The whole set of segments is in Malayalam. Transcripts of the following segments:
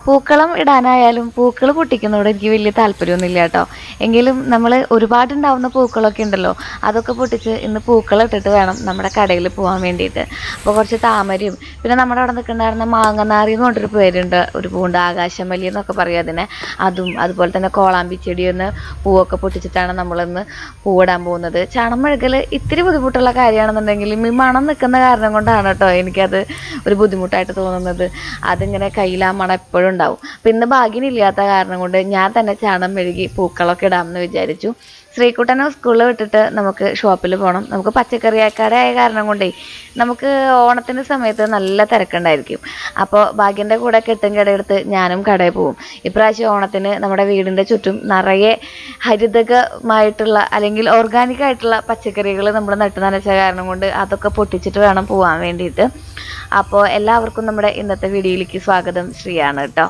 പൂക്കളം ഇടാനായാലും പൂക്കൾ പൊട്ടിക്കുന്നതോട് എനിക്ക് വലിയ താല്പര്യമൊന്നുമില്ല കേട്ടോ എങ്കിലും നമ്മൾ ഒരുപാടുണ്ടാവുന്ന പൂക്കളൊക്കെ ഉണ്ടല്ലോ അതൊക്കെ പൊട്ടിച്ച് ഇന്ന് പൂക്കളം ഇട്ടിട്ട് വേണം നമ്മുടെ കടയിൽ പോകാൻ വേണ്ടിയിട്ട് അപ്പോൾ കുറച്ച് താമരയും പിന്നെ നമ്മുടെ അവിടെ നിൽക്കുന്നുണ്ടായിരുന്ന മാങ്ങനാറി എന്ന് പറഞ്ഞൊരു പേരുണ്ട് ഒരു പൂണ്ട് ആകാശമല്ലി എന്നൊക്കെ പറയും അതിനെ അതും അതുപോലെ തന്നെ കോളാമ്പി ചെടിയൊന്ന് പൂവൊക്കെ പൊട്ടിച്ചിട്ടാണ് നമ്മളിന്ന് പൂവിടാൻ പോകുന്നത് ചണം മെഴുകൽ ഇത്തിരി ബുദ്ധിമുട്ടുള്ള കാര്യമാണെന്നുണ്ടെങ്കിലും ഈ മണം നിൽക്കുന്ന കാരണം കൊണ്ടാണ് കേട്ടോ എനിക്കത് ഒരു ബുദ്ധിമുട്ടായിട്ട് തോന്നുന്നത് അതിങ്ങനെ കയ്യിൽ ആ മണം എപ്പോഴും ഉണ്ടാവും അപ്പം ഇന്ന് ഭാഗ്യനില്ലാത്ത കാരണം കൊണ്ട് ഞാൻ തന്നെ ചാണം മെഴുകി പൂക്കളൊക്കെ ഇടാമെന്ന് വിചാരിച്ചു ശ്രീകുട്ടനെ സ്കൂളിൽ വിട്ടിട്ട് നമുക്ക് ഷോപ്പിൽ പോകണം നമുക്ക് പച്ചക്കറി കടയായ കാരണം കൊണ്ടേ നമുക്ക് ഓണത്തിൻ്റെ സമയത്ത് നല്ല തിരക്കുണ്ടായിരിക്കും അപ്പോൾ ഭാഗ്യൻ്റെ കൂടെ കെട്ടും കടയെടുത്ത് ഞാനും കടയിൽ പോകും ഇപ്രാവശ്യം ഓണത്തിന് നമ്മുടെ വീടിൻ്റെ ചുറ്റും നിറയെ ഹരിതകമായിട്ടുള്ള അല്ലെങ്കിൽ ഓർഗാനിക് ആയിട്ടുള്ള പച്ചക്കറികൾ നമ്മൾ നട്ടു നനച്ച കാരണം കൊണ്ട് അതൊക്കെ പൊട്ടിച്ചിട്ട് വേണം പോകാൻ വേണ്ടിയിട്ട് അപ്പോൾ എല്ലാവർക്കും നമ്മുടെ ഇന്നത്തെ വീഡിയോയിലേക്ക് സ്വാഗതം ശ്രീയാണ് കേട്ടോ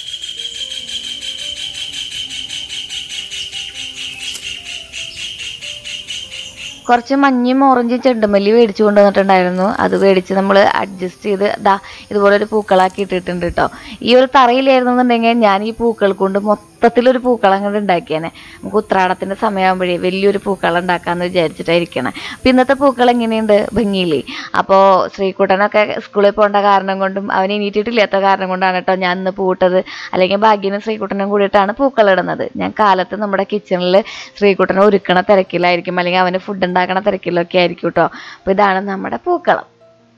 കുറച്ച് മഞ്ഞയും ഓറഞ്ചും ചെണ്ടുമല്ലി മേടിച്ചു കൊണ്ടുവന്നിട്ടുണ്ടായിരുന്നു അത് മേടിച്ച് നമ്മൾ അഡ്ജസ്റ്റ് ചെയ്ത് ദാ ഇതുപോലെ ഒരു പൂക്കളാക്കി ഇട്ടിട്ടുണ്ട് കേട്ടോ ഈ ഒരു തറയിലായിരുന്നു എന്നുണ്ടെങ്കിൽ ഞാൻ ഈ പൂക്കൾ കൊണ്ട് മൊത്തത്തിലൊരു പൂക്കളം അങ്ങോട്ട് ഉണ്ടാക്കിയേനെ നമുക്ക് ഉത്രാടത്തിൻ്റെ സമയമാകുമ്പോഴേ വലിയൊരു പൂക്കളം ഉണ്ടാക്കാമെന്ന് വിചാരിച്ചിട്ടായിരിക്കണേ അപ്പം ഇന്നത്തെ പൂക്കൾ എങ്ങനെയുണ്ട് ഭംഗിയില്ലേ അപ്പോൾ ശ്രീകുട്ടനൊക്കെ സ്കൂളിൽ പോകേണ്ട കാരണം കൊണ്ടും അവൻ എണീറ്റിട്ടില്ലാത്ത കാരണം കൊണ്ടാണ് കേട്ടോ ഞാൻ ഇന്ന് പൂട്ടത് അല്ലെങ്കിൽ ഭാഗ്യനും ശ്രീകുട്ടനും കൂടിയിട്ടാണ് പൂക്കൾ ഇടുന്നത് ഞാൻ കാലത്ത് നമ്മുടെ കിച്ചണിൽ ശ്രീകുട്ടനെ ഒരുക്കണ തിരക്കിലായിരിക്കും അല്ലെങ്കിൽ അവന് ഫുഡ് ഉണ്ടാക്കണ തിരക്കിലൊക്കെ ആയിരിക്കും കേട്ടോ അപ്പോൾ ഇതാണ് നമ്മുടെ പൂക്കളം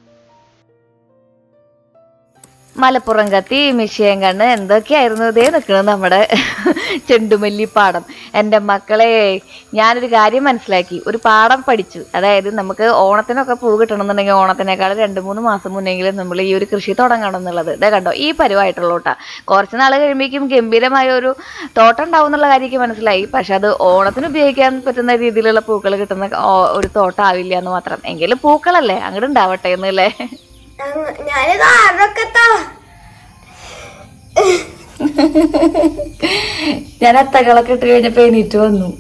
മലപ്പുറം കത്തി മിഷ്യൻ കണ്ണ് എന്തൊക്കെയായിരുന്നു ഇതേ നിൽക്കുന്നത് നമ്മുടെ ചെണ്ടുമല്ലി പാടം എൻ്റെ മക്കളെ ഞാനൊരു കാര്യം മനസ്സിലാക്കി ഒരു പാഠം പഠിച്ചു അതായത് നമുക്ക് ഓണത്തിനൊക്കെ പൂ കിട്ടണമെന്നുണ്ടെങ്കിൽ ഓണത്തിനേക്കാൾ രണ്ട് മൂന്ന് മാസം മുന്നെങ്കിലും നമ്മൾ ഈ ഒരു കൃഷി തുടങ്ങണം എന്നുള്ളത് ഇതേ കണ്ടോ ഈ പരുവായിട്ടുള്ളൂ കേട്ടോ കുറച്ച് നാൾ കഴിയുമ്പോഴേക്കും ഗംഭീരമായ ഒരു തോട്ടം ഉണ്ടാവും എന്നുള്ള കാര്യം എനിക്ക് മനസ്സിലായി പക്ഷെ അത് ഓണത്തിന് ഉപയോഗിക്കാൻ പറ്റുന്ന രീതിയിലുള്ള പൂക്കൾ കിട്ടുന്ന ഓ- ഒരു തോട്ടം ആവില്ല എന്ന് മാത്രം എങ്കിലും പൂക്കളല്ലേ അങ്ങോട്ട് ഉണ്ടാവട്ടെ എന്നല്ലേ ഞാനിത് ആറൊക്കെത്താ ഞാൻ അത്തകളൊക്കെ ഇട്ട് കഴിഞ്ഞപ്പോ എണീറ്റ് വന്നു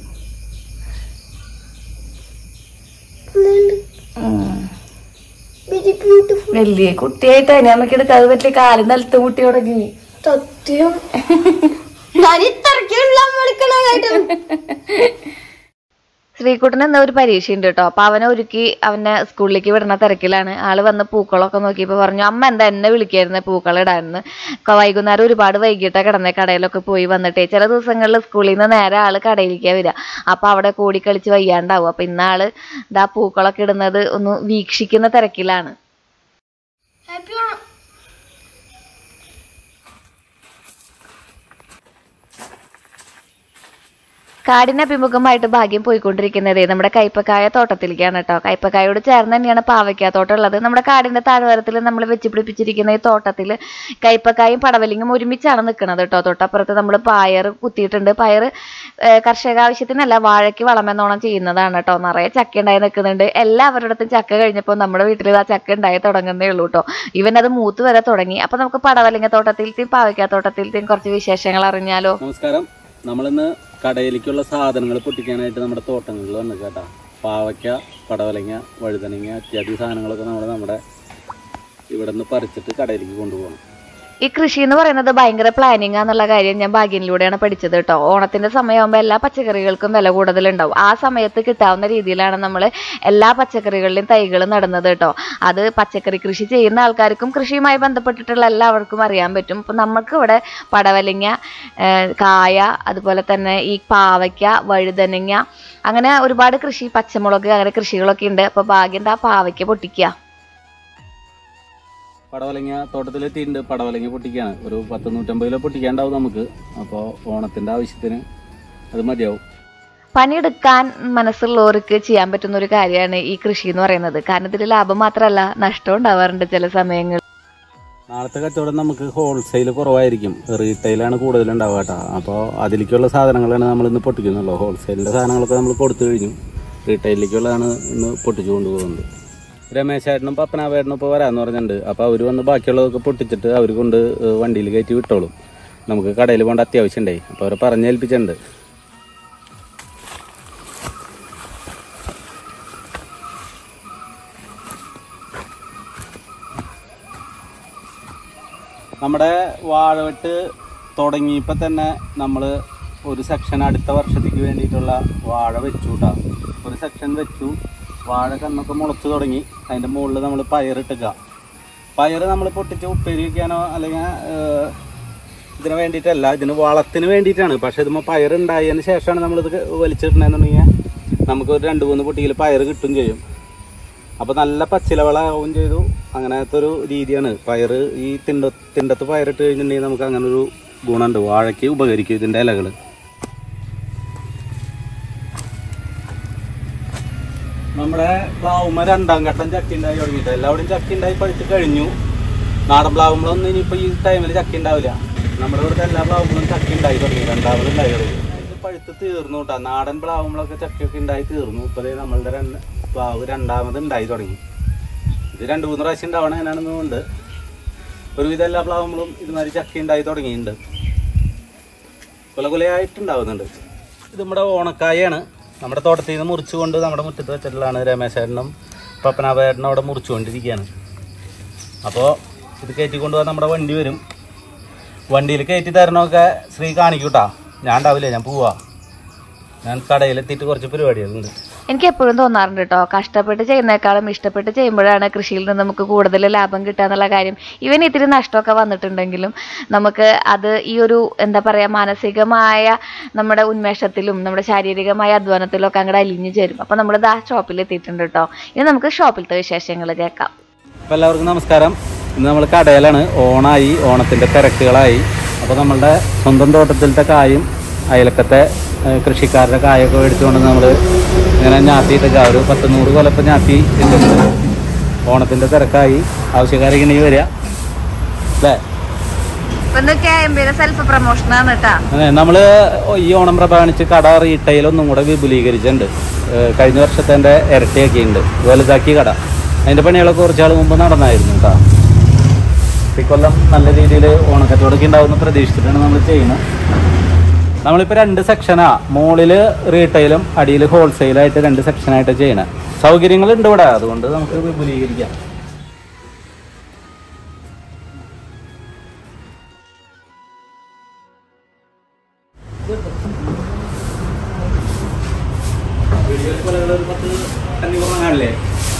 വെരി ബ്യൂട്ടിഫുൾ വലിയ കുട്ടിയായിട്ട് അനിയമ്മക്ക് എടുക്കാതെ പറ്റിയ കാല് നിലത്ത് മുട്ടി തുടങ്ങി സത്യം ഞാൻ ഇത്രയ്ക്കുള്ള വിളിക്കണ കാര്യം ശ്രീകുട്ടന് എന്ന ഒരു പരീക്ഷയുണ്ട് കേട്ടോ അപ്പൊ അവനെ ഒരുക്കി അവനെ സ്കൂളിലേക്ക് വിടുന്ന തിരക്കിലാണ് ആള് വന്ന് പൂക്കളൊക്കെ നോക്കിയപ്പോ പറഞ്ഞു അമ്മ എന്താ എന്നെ വിളിക്കായിരുന്നു പൂക്കൾ ഇടാന്ന് ക- വൈകുന്നേരം ഒരുപാട് വൈകിട്ടാ കിടന്നേ കടയിലൊക്കെ പോയി വന്നിട്ടേ ചില ദിവസങ്ങളിൽ സ്കൂളിൽ നിന്ന് നേരെ ആള് കടയിലേക്കാ വരിക അപ്പൊ അവിടെ കൂടി കളിച്ച് വയ്യാണ്ടാവും അപ്പൊ ഇന്നാള് ഇതാ പൂക്കളൊക്കെ ഇടുന്നത് ഒന്ന് വീക്ഷിക്കുന്ന തിരക്കിലാണ് ഹാപ്പി ഓണം കാടിന് അഭിമുഖമായിട്ട് ഭാഗ്യം പോയിക്കൊണ്ടിരിക്കുന്നതേ നമ്മുടെ കൈപ്പക്കായ തോട്ടത്തിലേക്കാണ് കേട്ടോ കൈപ്പക്കായോട് ചേർന്ന് തന്നെയാണ് പാവയ്ക്ക തോട്ടം ഉള്ളത് നമ്മുടെ കാടിന്റെ താഴ്വാരത്തിൽ നമ്മൾ വെച്ച് പിടിപ്പിച്ചിരിക്കുന്ന ഈ തോട്ടത്തിൽ കൈപ്പക്കായും പടവലിങ്ങും ഒരുമിച്ചാണ് നിൽക്കുന്നത് കേട്ടോ തൊട്ടപ്പുറത്ത് നമ്മൾ പയർ കുത്തിയിട്ടുണ്ട് പയർ കർഷക ആവശ്യത്തിനല്ല വാഴയ്ക്ക് വളമെന്നോണം ചെയ്യുന്നതാണ് കേട്ടോ നിറയെ ചക്ക ഉണ്ടായി നിൽക്കുന്നുണ്ട് എല്ലാവരുടെ അടുത്തും ചക്ക കഴിഞ്ഞപ്പോൾ നമ്മുടെ വീട്ടിൽ ആ ചക്ക ഉണ്ടായി തുടങ്ങുന്നേ ഉള്ളൂ കേട്ടോ ഇവൻ അത് മൂത്ത് വരെ തുടങ്ങി അപ്പൊ നമുക്ക് പടവലിങ്ങ തോട്ടത്തിലത്തെയും പാവയ്ക്ക തോട്ടത്തിലത്തെയും കുറച്ച് വിശേഷങ്ങൾ അറിഞ്ഞാലോ നമസ്കാരം നമ്മളിന്ന് കടയിലേക്കുള്ള സാധനങ്ങൾ പൊട്ടിക്കാനായിട്ട് നമ്മുടെ തോട്ടങ്ങളിൽ വന്നു കേട്ടാ പാവയ്ക്ക പടവലങ്ങ വഴുതനങ്ങ ഇത്യാദി സാധനങ്ങളൊക്കെ നമ്മൾ നമ്മുടെ ഇവിടെ നിന്ന് പറിച്ചിട്ട് കടയിലേക്ക് കൊണ്ടുപോകണം ഈ കൃഷി എന്ന് പറയുന്നത് ഭയങ്കര പ്ലാനിങ് എന്നുള്ള കാര്യം ഞാൻ ഭാഗ്യനിലൂടെയാണ് പഠിച്ചത് കേട്ടോ ഓണത്തിന്റെ സമയമാകുമ്പോൾ എല്ലാ പച്ചക്കറികൾക്കും വില കൂടുതലുണ്ടാവും ആ സമയത്ത് കിട്ടാവുന്ന രീതിയിലാണ് നമ്മൾ എല്ലാ പച്ചക്കറികളിലും തൈകൾ നടുന്നത് കേട്ടോ അത് പച്ചക്കറി കൃഷി ചെയ്യുന്ന ആൾക്കാർക്കും കൃഷിയുമായി ബന്ധപ്പെട്ടിട്ടുള്ള എല്ലാവർക്കും അറിയാൻ പറ്റും ഇപ്പം നമുക്ക് ഇവിടെ പടവലങ്ങ ഏഹ് കായ അതുപോലെ തന്നെ ഈ പാവയ്ക്ക വഴുതനങ്ങ അങ്ങനെ ഒരുപാട് കൃഷി പച്ചമുളക് അങ്ങനെ കൃഷികളൊക്കെ ഉണ്ട് അപ്പോൾ ഭാഗ്യം ആ പാവയ്ക്ക പൊട്ടിക്കുക പടവലങ്ങ തോട്ടത്തിലെത്തിയിട്ടുണ്ട് പടവലങ്ങ പൊട്ടിക്കാണ് ഒരു പത്ത് നൂറ്റമ്പത് കിലോ പൊട്ടിക്കാണ്ടാവും നമുക്ക് അപ്പോൾ ഓണത്തിൻ്റെ ആവശ്യത്തിന് അത് മതിയാവും പണിയെടുക്കാൻ മനസ്സുള്ളവർക്ക് ചെയ്യാൻ പറ്റുന്ന ഒരു കാര്യമാണ് ഈ കൃഷി എന്ന് പറയുന്നത് കാരണം ഇതിൽ ലാഭം മാത്രമല്ല നഷ്ടം ഉണ്ടാവാറുണ്ട് ചില സമയങ്ങളിൽ നാളത്തെ കച്ചവടം നമുക്ക് ഹോൾസെയിൽ കുറവായിരിക്കും റീറ്റെയിലാണ് കൂടുതൽ ഉണ്ടാവുക കേട്ടോ അപ്പോൾ അതിലേക്കുള്ള സാധനങ്ങളാണ് നമ്മൾ ഇന്ന് പൊട്ടിക്കുന്നുള്ളൂ ഹോൾസെയിലിൻ്റെ സാധനങ്ങളൊക്കെ നമ്മൾ കൊടുത്തു കഴിഞ്ഞു റീറ്റെയിലേക്കുള്ളതാണ് ഇന്ന് പൊട്ടിച്ചു കൊണ്ടുപോകുന്നത് രമേശേട്ടനും പപ്പനാവേട്ടനും ഇപ്പോൾ വരാമെന്ന് പറഞ്ഞിട്ടുണ്ട് അപ്പോൾ അവർ വന്ന് ബാക്കിയുള്ളതൊക്കെ പൊട്ടിച്ചിട്ട് അവർ കൊണ്ട് വണ്ടിയിൽ കയറ്റി വിട്ടോളും നമുക്ക് കടയിൽ പോകേണ്ട അത്യാവശ്യം ഉണ്ടായി അപ്പോൾ അവരെ പറഞ്ഞേൽപ്പിച്ചിട്ടുണ്ട് നമ്മുടെ വാഴവെട്ട് തുടങ്ങിയപ്പോൾ തന്നെ നമ്മൾ ഒരു സെക്ഷൻ അടുത്ത വർഷത്തേക്ക് വേണ്ടിയിട്ടുള്ള വാഴ വെച്ചു കേട്ടോ ഒരു സെക്ഷൻ വെച്ചു വാഴ കന്നൊക്കെ മുളച്ച് തുടങ്ങി അതിൻ്റെ മുകളിൽ നമ്മൾ പയറിട്ടുക പയർ നമ്മൾ പൊട്ടിച്ച് ഉപ്പേരി വയ്ക്കാനോ അല്ലെങ്കിൽ ഏഹ്, ഇതിന് വേണ്ടിയിട്ടല്ല ഇതിന് വളത്തിന് വേണ്ടിയിട്ടാണ് പക്ഷേ ഇതുമ്പോൾ പയർ ഉണ്ടായതിന് ശേഷമാണ് നമ്മളിത് വലിച്ചിടണമെന്നുണ്ടെങ്കിൽ നമുക്ക് ഒരു രണ്ട് മൂന്ന് പൊട്ടിയിൽ പയർ കിട്ടും ചെയ്യും അപ്പോൾ നല്ല പച്ചിലവളാവും ചെയ്തു അങ്ങനത്തെ ഒരു രീതിയാണ് പയർ ഈ തിണ്ട തിണ്ടത്ത് പയറിട്ട് കഴിഞ്ഞിട്ടുണ്ടെങ്കിൽ നമുക്ക് അങ്ങനെ ഒരു ഗുണമുണ്ട് വാഴയ്ക്ക് ഉപകരിക്കും ഇതിൻ്റെ ഇലകൾ നമ്മുടെ പ്ലാവുമ്മ രണ്ടാം ഘട്ടം ചക്കി ഉണ്ടായി തുടങ്ങിയിട്ട് എല്ലാവരും ചക്കി ഉണ്ടായി പഴുത്ത് കഴിഞ്ഞു നാടൻ പ്ലാവുമ്പളൊന്നും ഇനിയിപ്പോൾ ഈ ടൈമിൽ ചക്കി ഉണ്ടാവില്ല നമ്മുടെ ഇവിടുത്തെ എല്ലാ പ്ലാവുമ്പളും ചക്കി ഉണ്ടായി തുടങ്ങി രണ്ടാമത് ഉണ്ടായി തുടങ്ങി ഇത് പഴുത്ത് തീർന്നു കേട്ടോ നാടൻ പ്ലാവുമ്പളൊക്കെ ചക്കിയൊക്കെ ഉണ്ടായി തീർന്നു ഇപ്പോൾ ദേ നമ്മളുടെ രണ്ട് പ്ലാവ് രണ്ടാമത് ഉണ്ടായി തുടങ്ങി ഇത് രണ്ട് മൂന്ന് പ്രാവശ്യം ഉണ്ടാവണതിനാണെന്നുണ്ട് ഒരുവിധം എല്ലാ പ്ലാവുമ്പളും ഇതുമാതിരി ചക്കി ഉണ്ടായി തുടങ്ങിയിട്ടുണ്ട് കൊല കൊലയായിട്ടുണ്ടാവുന്നുണ്ട് ഇത് നമ്മുടെ ഓണക്കായാണ് നമ്മുടെ തോട്ടത്തിൽ നിന്ന് മുറിച്ചുകൊണ്ട് നമ്മുടെ മുറ്റത്ത് വെച്ചിട്ടുള്ളതാണ് രമേശേട്ടനും പപ്പനാഭേട്ടനും അവിടെ മുറിച്ചുകൊണ്ടിരിക്കുകയാണ് അപ്പോൾ ഇത് കയറ്റി കൊണ്ടുപോകാൻ നമ്മുടെ വണ്ടി വരും വണ്ടിയിൽ കയറ്റി തരണമൊക്കെ ശ്രീ കാണിക്കൂട്ടാ ഞാൻ ഉണ്ടാവില്ല ഞാൻ പോവാ ഞാൻ കടയിലെത്തിയിട്ട് കുറച്ച് പരിപാടികളുണ്ട് എനിക്ക് എപ്പോഴും തോന്നാറുണ്ട് കേട്ടോ കഷ്ടപ്പെട്ട് ചെയ്യുന്നേക്കാളും ഇഷ്ടപ്പെട്ട് ചെയ്യുമ്പോഴാണ് കൃഷിയിൽ നിന്ന് നമുക്ക് കൂടുതൽ ലാഭം കിട്ടുക എന്നുള്ള കാര്യം ഇവൻ ഇത്തിരി നഷ്ടമൊക്കെ വന്നിട്ടുണ്ടെങ്കിലും നമുക്ക് അത് ഈ ഒരു എന്താ പറയുക മാനസികമായ നമ്മുടെ ഉന്മേഷത്തിലും നമ്മുടെ ശാരീരികമായ അധ്വാനത്തിലും ഒക്കെ അങ്ങോട്ട് അലിഞ്ഞു ചേരും അപ്പോൾ നമ്മൾ ആ ഷോപ്പിൽ എത്തിയിട്ടുണ്ട് കേട്ടോ ഇനി നമുക്ക് ഷോപ്പിലത്തെ വിശേഷങ്ങൾ കേൾക്കാം അപ്പോൾ എല്ലാവർക്കും നമസ്കാരം ഇന്ന് നമ്മൾ കടയിലാണ് ഓണായി ഓണത്തിൻ്റെ തിരക്കുകളായി അപ്പോൾ നമ്മളുടെ സ്വന്തം തോട്ടത്തിലത്തെ കായും അയലക്കത്തെ ഏഹ്, കൃഷിക്കാരുടെ കായൊക്കെ മേടിച്ചുകൊണ്ട് നമ്മൾ ഇങ്ങനെ ഞാത്തിയിട്ടൊക്കെ ഒരു പത്ത് നൂറ് കൊലപ്പം ഞാത്തി ഇട്ടിട്ടുണ്ട് ഓണത്തിൻ്റെ തിരക്കായി ആവശ്യക്കാരൊക്കെ ഇനി വരിക അല്ലേ ഇപ്പൊ ഇതൊക്കെ എംബിയുടെ സെൽഫ് പ്രൊമോഷനാണ് കേട്ടോ അതെ നമ്മൾ ഈ ഓണം പ്രമാണിച്ച് കട റീറ്റെയിൽ ഒന്നും കൂടെ വിപുലീകരിച്ചിട്ടുണ്ട് ഏഹ് കഴിഞ്ഞ വർഷത്തെ ഇരട്ടിയാക്കിയിട്ടുണ്ട് വലുതാക്കി കട അതിൻ്റെ പണികളൊക്കെ കുറച്ചാൾ മുമ്പ് നടന്നായിരുന്നു കേട്ടോ ഇക്കൊല്ലം നല്ല രീതിയിൽ ഓണക്കച്ചവടമൊക്കെ ഉണ്ടാവുമെന്ന് പ്രതീക്ഷിച്ചിട്ടാണ് നമ്മൾ ചെയ്യുന്നത് നമ്മളിപ്പോൾ രണ്ട് സെക്ഷനാ മുകളിൽ റീറ്റെയിലും അടിയിൽ ഹോൾസെയിലായിട്ട് രണ്ട് സെക്ഷനായിട്ട് ചെയ്യണത് സൗകര്യങ്ങളുണ്ട് ഇവിടെ അതുകൊണ്ട് നമുക്ക് വിപുലീകരിക്കാം കാണില്ലേ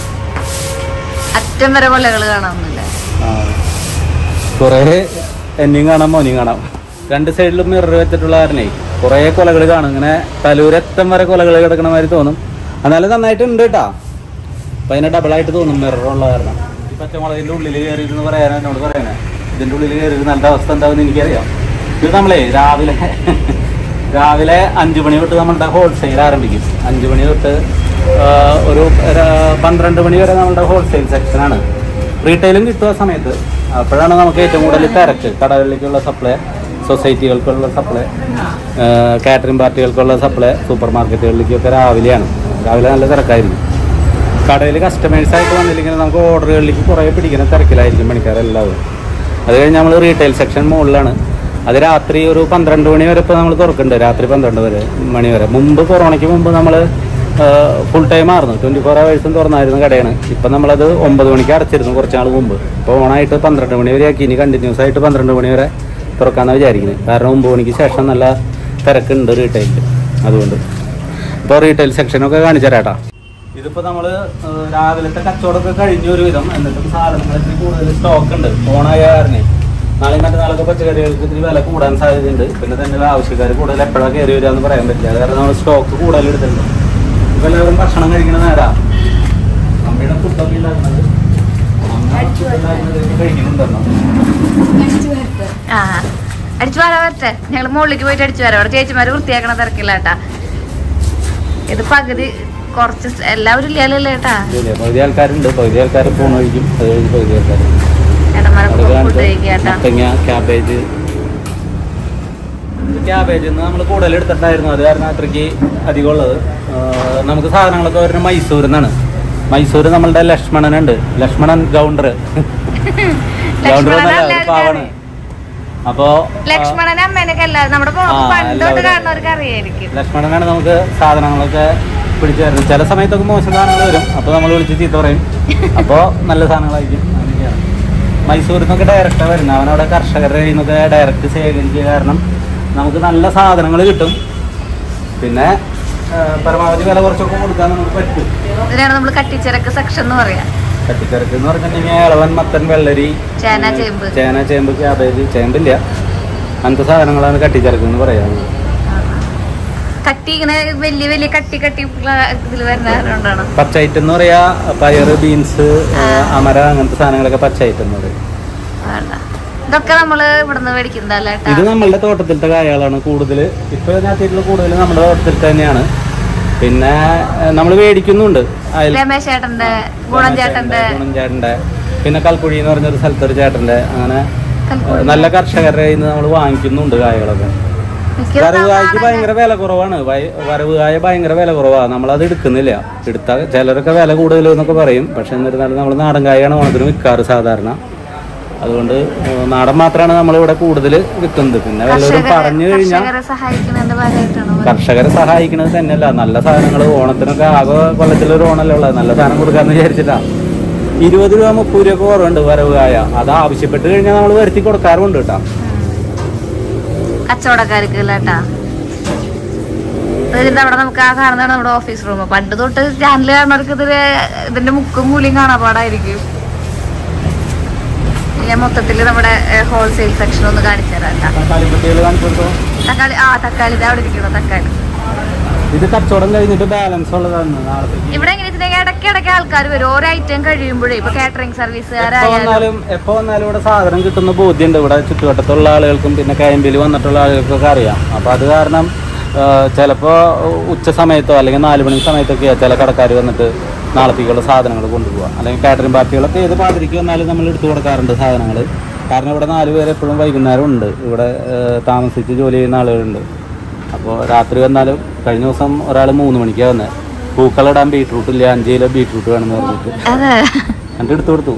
അറ്റം വരെ കൊല്ലകൾ കാണാവുന്നില്ല കുറേ എന്നെയും കാണാം മോനെയും കാണാം രണ്ട് സൈഡിലും മിറർ വെച്ചിട്ടുള്ള കാരണേ കുറേ കൊലകൾ കാണും ഇങ്ങനെ തലൂരറ്റം വരെ കൊലകൾ കിടക്കണ മാതിരി തോന്നും എന്നാലും നന്നായിട്ടുണ്ട് കേട്ടാ അപ്പൊ അതിനെ ഡബിളായിട്ട് തോന്നും മിറർ ഉള്ള കാരണം ഈ പച്ചമുളകിന്റെ ഉള്ളിൽ കയറി എന്ന് പറയാനാ എന്നോട് പറയാനാ ഇതിന്റെ ഉള്ളിൽ കയറി നല്ല അവസ്ഥ എന്താണെന്ന് എനിക്കറിയാം ഇത് നമ്മളേ രാവിലെ രാവിലെ അഞ്ചു മണി തൊട്ട് നമ്മളുടെ ഹോൾസെയിൽ ആരംഭിക്കും അഞ്ചു മണി തൊട്ട് ആ, ഒരു ര- പന്ത്രണ്ട് മണി വരെ നമ്മളുടെ ഹോൾസെയിൽ സെക്ഷനാണ് റീറ്റെയിലും കിട്ടും ആ സമയത്ത് അപ്പോഴാണ് നമുക്ക് ഏറ്റവും കൂടുതൽ തിരക്ക് കടകളിലേക്കുള്ള സപ്ലൈ സൊസൈറ്റികൾക്കുള്ള സപ്ലൈ കാറ്ററിംഗ് പാർട്ടികൾക്കുള്ള സപ്ലൈ സൂപ്പർ മാർക്കറ്റുകളിലേക്കൊക്കെ രാവിലെയാണ് രാവിലെ നല്ല തിരക്കായിരിക്കും കടയിൽ കസ്റ്റമേഴ്സ് ആയിട്ട് വന്നില്ലെങ്കിൽ നമുക്ക് ഓർഡറുകളിലേക്ക് കുറേ പിടിക്കുന്ന തിരക്കിലായിരിക്കും പണിക്കാരെല്ലാവരും അത് കഴിഞ്ഞ് നമ്മൾ റീറ്റെയിൽ സെക്ഷൻ മുകളിലാണ് അത് രാത്രി ഒരു പന്ത്രണ്ട് മണി വരെ ഇപ്പോൾ നമ്മൾ തുറക്കുന്നുണ്ട് രാത്രി പന്ത്രണ്ട് വരെ മണി വരെ മുമ്പ് കൊറോണയ്ക്ക് മുമ്പ് നമ്മൾ ഫുൾ ടൈം ആയിരുന്നു ട്വൻറ്റി ഫോർ അവേഴ്സും തുറന്നായിരുന്ന കടയാണ് ഇപ്പം നമ്മളത് ഒമ്പത് മണിക്ക് അടച്ചിരുന്നു കുറച്ച് നാൾ മുമ്പ് ഇപ്പോൾ ഓണായിട്ട് പന്ത്രണ്ട് മണി വരെ ആക്കി ഇനി കണ്ടിന്യൂസ് ആയിട്ട് പന്ത്രണ്ട് മണി വരെ തുറക്കാമെന്നാണ് വിചാരിക്കുന്നത് കാരണം ഒമ്പത് മണിക്ക് ശേഷം നല്ല തിരക്കുണ്ട് റീറ്റെയിലിൽ അതുകൊണ്ട് ഇപ്പോൾ റീറ്റെയിൽ സെക്ഷനൊക്കെ കാണിച്ചു തരാട്ടാ ഇതിപ്പോൾ നമ്മൾ രാവിലത്തെ കച്ചവടമൊക്കെ കഴിഞ്ഞ ഒരു വിധം എന്നിട്ടും സാധനങ്ങൾക്ക് കൂടുതൽ സ്റ്റോക്ക് ഉണ്ട് ഓണായ കാരണേ നാളെ മറ്റന്നാളൊക്കെ പച്ചക്കറികൾക്ക് ഇത്തിരി വില കൂടാൻ സാധ്യതയുണ്ട് പിന്നെ തന്നെ ആവശ്യക്കാർ കൂടുതൽ എപ്പോഴാണ് കയറി വരിക എന്ന് പറയാൻ പറ്റില്ല അത് കാരണം നമ്മൾ സ്റ്റോക്ക് കൂടുതൽ എടുത്തിട്ടുണ്ട് ഇപ്പം എല്ലാവരും ഭക്ഷണം കഴിക്കണ നേരാ അമ്മയുടെ ഫുഡൊക്കെ ഉണ്ടാക്കുന്നത് അമ്മ food ഉണ്ടാക്കുന്നത് കഴിക്കുന്നുണ്ടെന്നോ ആ അടിച്ചു വരാൻ പറ്റേ ഞങ്ങൾ മുകളിലേക്ക് പോയിട്ട് അടിച്ചു വരാം അവിടെ ചേച്ചിമാര് വൃത്തിയാക്കണ തിരക്കില്ല കേട്ടാ ഇത് പകുതി കുറച്ച് സ് എല്ലാവരും ഇല്ലല്ലോ കേട്ടാ ഇല്ല, പകുതി ആൾക്കാരുണ്ട് പകുതി ആൾക്കാർ ഫോൺ കഴിക്കും അത് കഴിഞ്ഞ് പകുതി ആൾക്കാർ ചേട്ടന്മാരെ അവിടെ ഫുഡ് കാണിച്ചു കഴിക്കാട്ടാ മത്തങ്ങ ക്യാബേജ് ക്യാബേജ് നമ്മൾ കൂടുതൽ എടുത്തിട്ടുണ്ടായിരുന്നു അത് കാരണം അത്രയ്ക്ക് അധികം ഉള്ളത് ആഹ് നമുക്ക് സാധനങ്ങളൊക്കെ വരുന്നത് മൈസൂരിൽ നിന്നാണ് മൈസൂർ നമ്മളുടെ ലക്ഷ്മണനുണ്ട് ലക്ഷ്മണൻ ഗൗണ്ടർ ഗൗണ്ടർ ലക്ഷ്മണനല്ല പാവാണ് അപ്പോ ലക്ഷ്മണനെ അമ്മേനൊക്കെ എല്ലാവരും നമ്മുടെ ആ, പണ്ടോട്ട് എല്ലാവരും. കാണുന്നവർക്ക് അറിയായിരിക്കും ലക്ഷ്മണനാണ് നമുക്ക് സാധനങ്ങളൊക്കെ പിടിച്ചു തരുന്നത് ചില സമയത്തൊക്കെ മോശം സാധനങ്ങൾ വരും അപ്പോൾ നമ്മൾ വിളിച്ച് ചീത്ത പറയും അപ്പോൾ നല്ല സാധനങ്ങളായിരിക്കും അങ്ങനെയൊക്കെയാണ് മൈസൂരിൽ നിന്നൊക്കെ ഡയറക്റ്റാണ് വരുന്നത് അവനവിടെ കർഷകരുടെ കയ്യിൽ നിന്നൊക്കെ ഡയറക്റ്റ് ശേഖരിക്കുക കാരണം നമുക്ക് നല്ല സാധനങ്ങൾ കിട്ടും പിന്നെ ആ, പരമാവധി വില കുറച്ചൊക്കെ കൊടുക്കാൻ നമുക്ക് പറ്റും ഇതിനാണ് നമ്മൾ കട്ടിച്ചിറക്ക് സെക്ഷൻ എന്ന് പറയാ കട്ടിച്ചരക്ക് എന്ന് പറഞ്ഞിട്ടുണ്ടെങ്കിൽ ഇളവൻ മത്തൻ വെള്ളരി ചേന ചേമ്പ് ചേന ചേമ്പ് ക്യാബേജ് ചേമ്പില്ല അങ്ങനത്തെ സാധനങ്ങളാണ് കട്ടിച്ചരക്ക് എന്ന് പറയാറ് കട്ടി ഇങ്ങനെ വലിയ വലിയ കട്ടി കട്ടി ഇതിൽ വരുന്നതുകൊണ്ടാണ് പച്ച ഐറ്റം എന്ന് പറയാ പയറ് ബീൻസ് അമര അങ്ങനത്തെ സാധനങ്ങളൊക്കെ പച്ച ഐറ്റം എന്ന് പറയും വേണ്ട ഇതൊക്കെ നമ്മള് ഇവിടുന്ന് മേടിക്കുന്നതല്ലേ ഏട്ടാ ഇത് നമ്മളുടെ തോട്ടത്തിലത്തെ കായകളാണ് കൂടുതൽ ഇപ്പൊ ഇതിനകത്തുള്ള കൂടുതൽ നമ്മുടെ തോട്ടത്തിൽ തന്നെയാണ് പിന്നെ നമ്മൾ മേടിക്കുന്നുണ്ട് അയൽ രമേശ് ചേട്ടന്റെ ഗുണം ചേട്ടന്റെ ഗുണം ചേട്ടന്റെ പിന്നെ കൽക്കുഴി എന്ന് പറഞ്ഞൊരു സ്ഥലത്തൊരു ചേട്ടന്റെ അങ്ങനെ കൽക്കുഴി. നല്ല കർഷകരുടെ കയ്യിൽ നിന്ന് നമ്മൾ വാങ്ങിക്കുന്നുണ്ട് കായകളൊക്കെ മിക്ക വരവ് കായ്ക്ക് ഭയങ്കര വില കുറവാണ് വയ- വരവ് കായ ഭയങ്കര വില കുറവാണ് നമ്മളത് എടുക്കുന്നില്ല എടുത്താൽ ചിലരൊക്കെ വില കൂടുതൽ എന്നൊക്കെ പറയും പക്ഷെ എന്നിരുന്നാലും നമ്മൾ നാടൻ കായാണ് ഓണത്തിന് വിൽക്കാറ് സാധാരണ അതുകൊണ്ട് ഏഹ് നാടൻ മാത്രമാണ് നമ്മളിവിടെ കൂടുതൽ വിൽക്കുന്നത് പിന്നെ വല്ലവരും പറഞ്ഞു കഴിഞ്ഞാൽ കർഷകരെ സഹായിക്കുന്നതിന്റെ ഭാഗമായിട്ടാണ് കർഷകരെ സഹായിക്കുന്നത് തന്നെയല്ല നല്ല സാധനങ്ങൾ ഓണത്തിനൊക്കെ ആകെ കൊല്ലത്തിലൊരു ഓണല്ലേ ഉള്ളത് നല്ല സാധനം കൊടുക്കാന്ന് വിചാരിച്ചിട്ടാ ഇരുപത് രൂപ മുപ്പത് രൂപ കുറവുണ്ട് വരവ് കായ അത് ആവശ്യപ്പെട്ട് കഴിഞ്ഞാൽ നമ്മൾ വരുത്തി കൊടുക്കാറുണ്ട് കേട്ടോ കച്ചവടക്കാർക്ക് കേട്ടാ ഇതിന്റെ അവിടെ നമുക്ക് ആ കാണുന്നതാണ് നമ്മുടെ ഓഫീസ് റൂം പണ്ട് തൊട്ട് ചാനൽ കാണുന്നവർക്ക് ഇതില് ഇതിന്റെ മുക്കും മൂലിയും കാണാൻ പാടായിരിക്കും ഞാൻ മൊത്തത്തിൽ നമ്മുടെ ഹോൾസെയിൽ സെക്ഷൻ ഒന്ന് കാണിച്ചു തരാം കേട്ടാ തക്കാളിക്കുട്ടികൾ കാണിച്ചു കൊടുത്തോ തക്കാളി ആ തക്കാളി ഇത് അവിടെ ഇരിക്കണം തക്കാളി ഇത് കച്ചവടം കഴിഞ്ഞിട്ട് ബാലൻസ് ഉള്ളതാണ് നാളത്തേക്ക് ഇവിടെ എങ്ങനെ വെച്ചിട്ടുണ്ടെങ്കിൽ ഇടയ്ക്ക് ഇടയ്ക്ക് ആൾക്കാർ വരും ഓരോ ഐറ്റം കഴിയുമ്പോഴേ ഇപ്പൊ കാറ്ററിംഗ് എപ്പോ സർവീസുകാരായാലും വന്നാലും എപ്പോ വന്നാലും ഇവിടെ സാധനം കിട്ടുന്ന ബോധ്യമുണ്ട് ഇവിടെ ചുറ്റുവട്ടത്തുള്ള ആളുകൾക്കും പിന്നെ കയമ്പിൽ വന്നിട്ടുള്ള ആളുകൾക്കൊക്കെ അറിയാം അപ്പൊ അത് കാരണം ആ, ചിലപ്പോ ഉച്ച സമയത്തോ അല്ലെങ്കിൽ നാല് മണി സമയത്തൊക്കെയാ ചില കടക്കാർ വന്നിട്ട് നാളത്തേക്കുള്ള സാധനങ്ങൾ കൊണ്ടുപോകുക അല്ലെങ്കിൽ കാറ്ററിംഗ് പാർട്ടികളൊക്കെ ഏത് പാതിരിക്ക് വന്നാലും നമ്മൾ എടുത്തു കൊടുക്കാറുണ്ട് സാധനങ്ങൾ കാരണം ഇവിടെ നാല് പേര് എപ്പോഴും വൈകുന്നേരം ഉണ്ട് ഇവിടെ ആ, താമസിച്ച് ജോലി ചെയ്യുന്ന ആളുകളുണ്ട് അപ്പോൾ രാത്രി വന്നാലും കഴിഞ്ഞ ദിവസം ഒരാൾ മൂന്ന് മണിക്കാണ് വന്നത് പൂക്കളിടാൻ ബീട്രൂട്ട് ഇല്ല അഞ്ച് കിലോ ബീട്രൂട്ട് വേണമെന്ന് പറഞ്ഞിട്ട് അതെ എന്നിട്ട് എടുത്തു കൊടുത്തു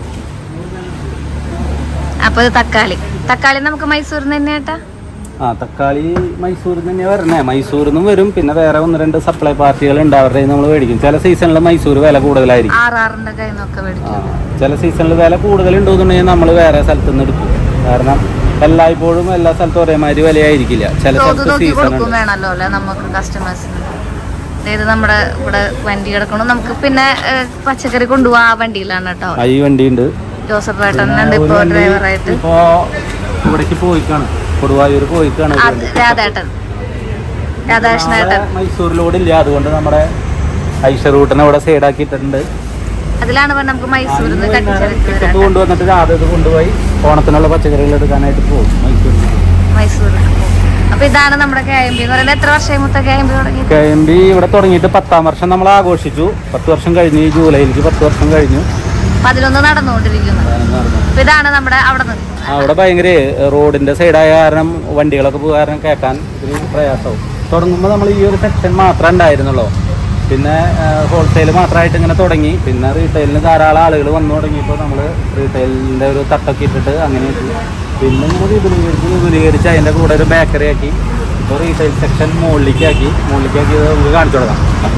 അപ്പൊ ഇത് തക്കാളി തക്കാളി നമുക്ക് മൈസൂരിൽ നിന്ന് തന്നെ ഏട്ടാ ആ തക്കാളി മൈസൂരിൽ തന്നെ വരണേ മൈസൂരിൽ നിന്നും വരും പിന്നെ വേറെ ഒന്ന് രണ്ട് സപ്ലൈ പാർട്ടികൾ ഉണ്ട് അവരുടെ നമ്മൾ മേടിക്കും ചില സീസണിൽ മൈസൂർ വില കൂടുതലായിരിക്കും ആറാറിന്റെ കയ്യിൽ നിന്നൊക്കെ ആ, മേടിക്കും ചില സീസണിൽ വില കൂടുതലുണ്ടെന്നുണ്ടെങ്കിൽ നമ്മൾ വേറെ സ്ഥലത്ത് നിന്ന് എടുക്കും കാരണം എല്ലായ്പ്പോഴും എല്ലാ സ്ഥലത്തും ഒരേമാതിരി വിലയായിരിക്കില്ല ചില തോത് സ്ഥലത്ത് നോക്കി സീസൺ കൊടുക്കും ഉണ്ട് വേണമല്ലോ അല്ലെ നമുക്ക് കസ്റ്റമേഴ്സിന് അതായത് നമ്മുടെ ഇവിടെ വണ്ടി കിടക്കണം നമുക്ക് പിന്നെ ഏഹ്, പച്ചക്കറി കൊണ്ടുപോകാൻ ആ വണ്ടിയിലാണ് കേട്ടോ ആ, ഈ വണ്ടിയുണ്ട് ജോസഫ് ഏട്ടനുണ്ട് ഒരു ഇപ്പൊ വണ്ടി ഡ്രൈവറായിട്ട് ഇപ്പോ ഇവിടേക്ക് പോയിക്കാണ് കൊടുവായൂർ പോയിക്കാണ് ഒരു വണ്ടി. രാധേട്ടൻ രാധാകൃഷ്ണ നാളെ ഏട്ടൻ മൈസൂരിലോടില്ല അതുകൊണ്ട് നമ്മുടെ ഐഷ റൂട്ടിനെ ഇവിടെ സൈഡാക്കിയിട്ടുണ്ട് അതിലാണ് പറഞ്ഞ നമുക്ക് മൈസൂരിൽ നിന്ന് കട്ടിച്ചെടുത്ത് ടിക്കറ്റ് കൊണ്ടുവന്നിട്ട് രാവിലെ ഇത് കൊണ്ടുപോയി ഓണത്തിനുള്ള പച്ചക്കറികൾ എടുക്കാനായിട്ട് പോകും മൈസൂരിൽ മൈസൂരിൽ അപ്പൊ ഇതാണ് നമ്മുടെ കെ എം ബി എന്ന് പറയുന്നത് എത്ര വർഷമായി മൊത്തം കെ എം ബി തുടങ്ങി കെ എം ബി ഇവിടെ തുടങ്ങിയിട്ട് പത്താം വർഷം നമ്മൾ ആഘോഷിച്ചു പത്ത് വർഷം കഴിഞ്ഞു ഈ ജൂലൈയിലേക്ക് പത്ത് വർഷം കഴിഞ്ഞു പതിനൊന്ന് നടന്നുകൊണ്ടിരിക്കുന്നു അപ്പൊ ഇതാണ് നമ്മുടെ അവിടെ നിന്ന് അവിടെ ഭയങ്കര റോഡിന്റെ സൈഡായ കാരണം വണ്ടികളൊക്കെ പോകാൻ കാരണം കേൾക്കാൻ ഒരു പ്രയാസവും തുടങ്ങുമ്പോൾ നമ്മൾ ഈ ഒരു സെക്ഷൻ മാത്രമേ ഉണ്ടായിരുന്നുള്ളൂ പിന്നെ ഹോൾസെയിൽ മാത്രമായിട്ട് ഇങ്ങനെ തുടങ്ങി പിന്നെ റീറ്റെയിലിന് ധാരാളം ആളുകൾ വന്നു തുടങ്ങിയപ്പോൾ നമ്മൾ റീറ്റെയിലിൻ്റെ ഒരു തട്ടൊക്കെ ഇട്ടിട്ട് അങ്ങനെ ഇട്ടു. പിന്നെ ഇങ്ങനെ വിപുലീകരിച്ച് വിപുലീകരിച്ച് അതിൻ്റെ കൂടെ ഒരു ബേക്കറി ആക്കി ഇപ്പോൾ റീറ്റെയിൽ സെക്ഷൻ മുകളിലേക്ക് ആക്കി മുകളിലേക്ക് ആക്കി ഇത് നമുക്ക് കാണിച്ചു കൊടുക്കാം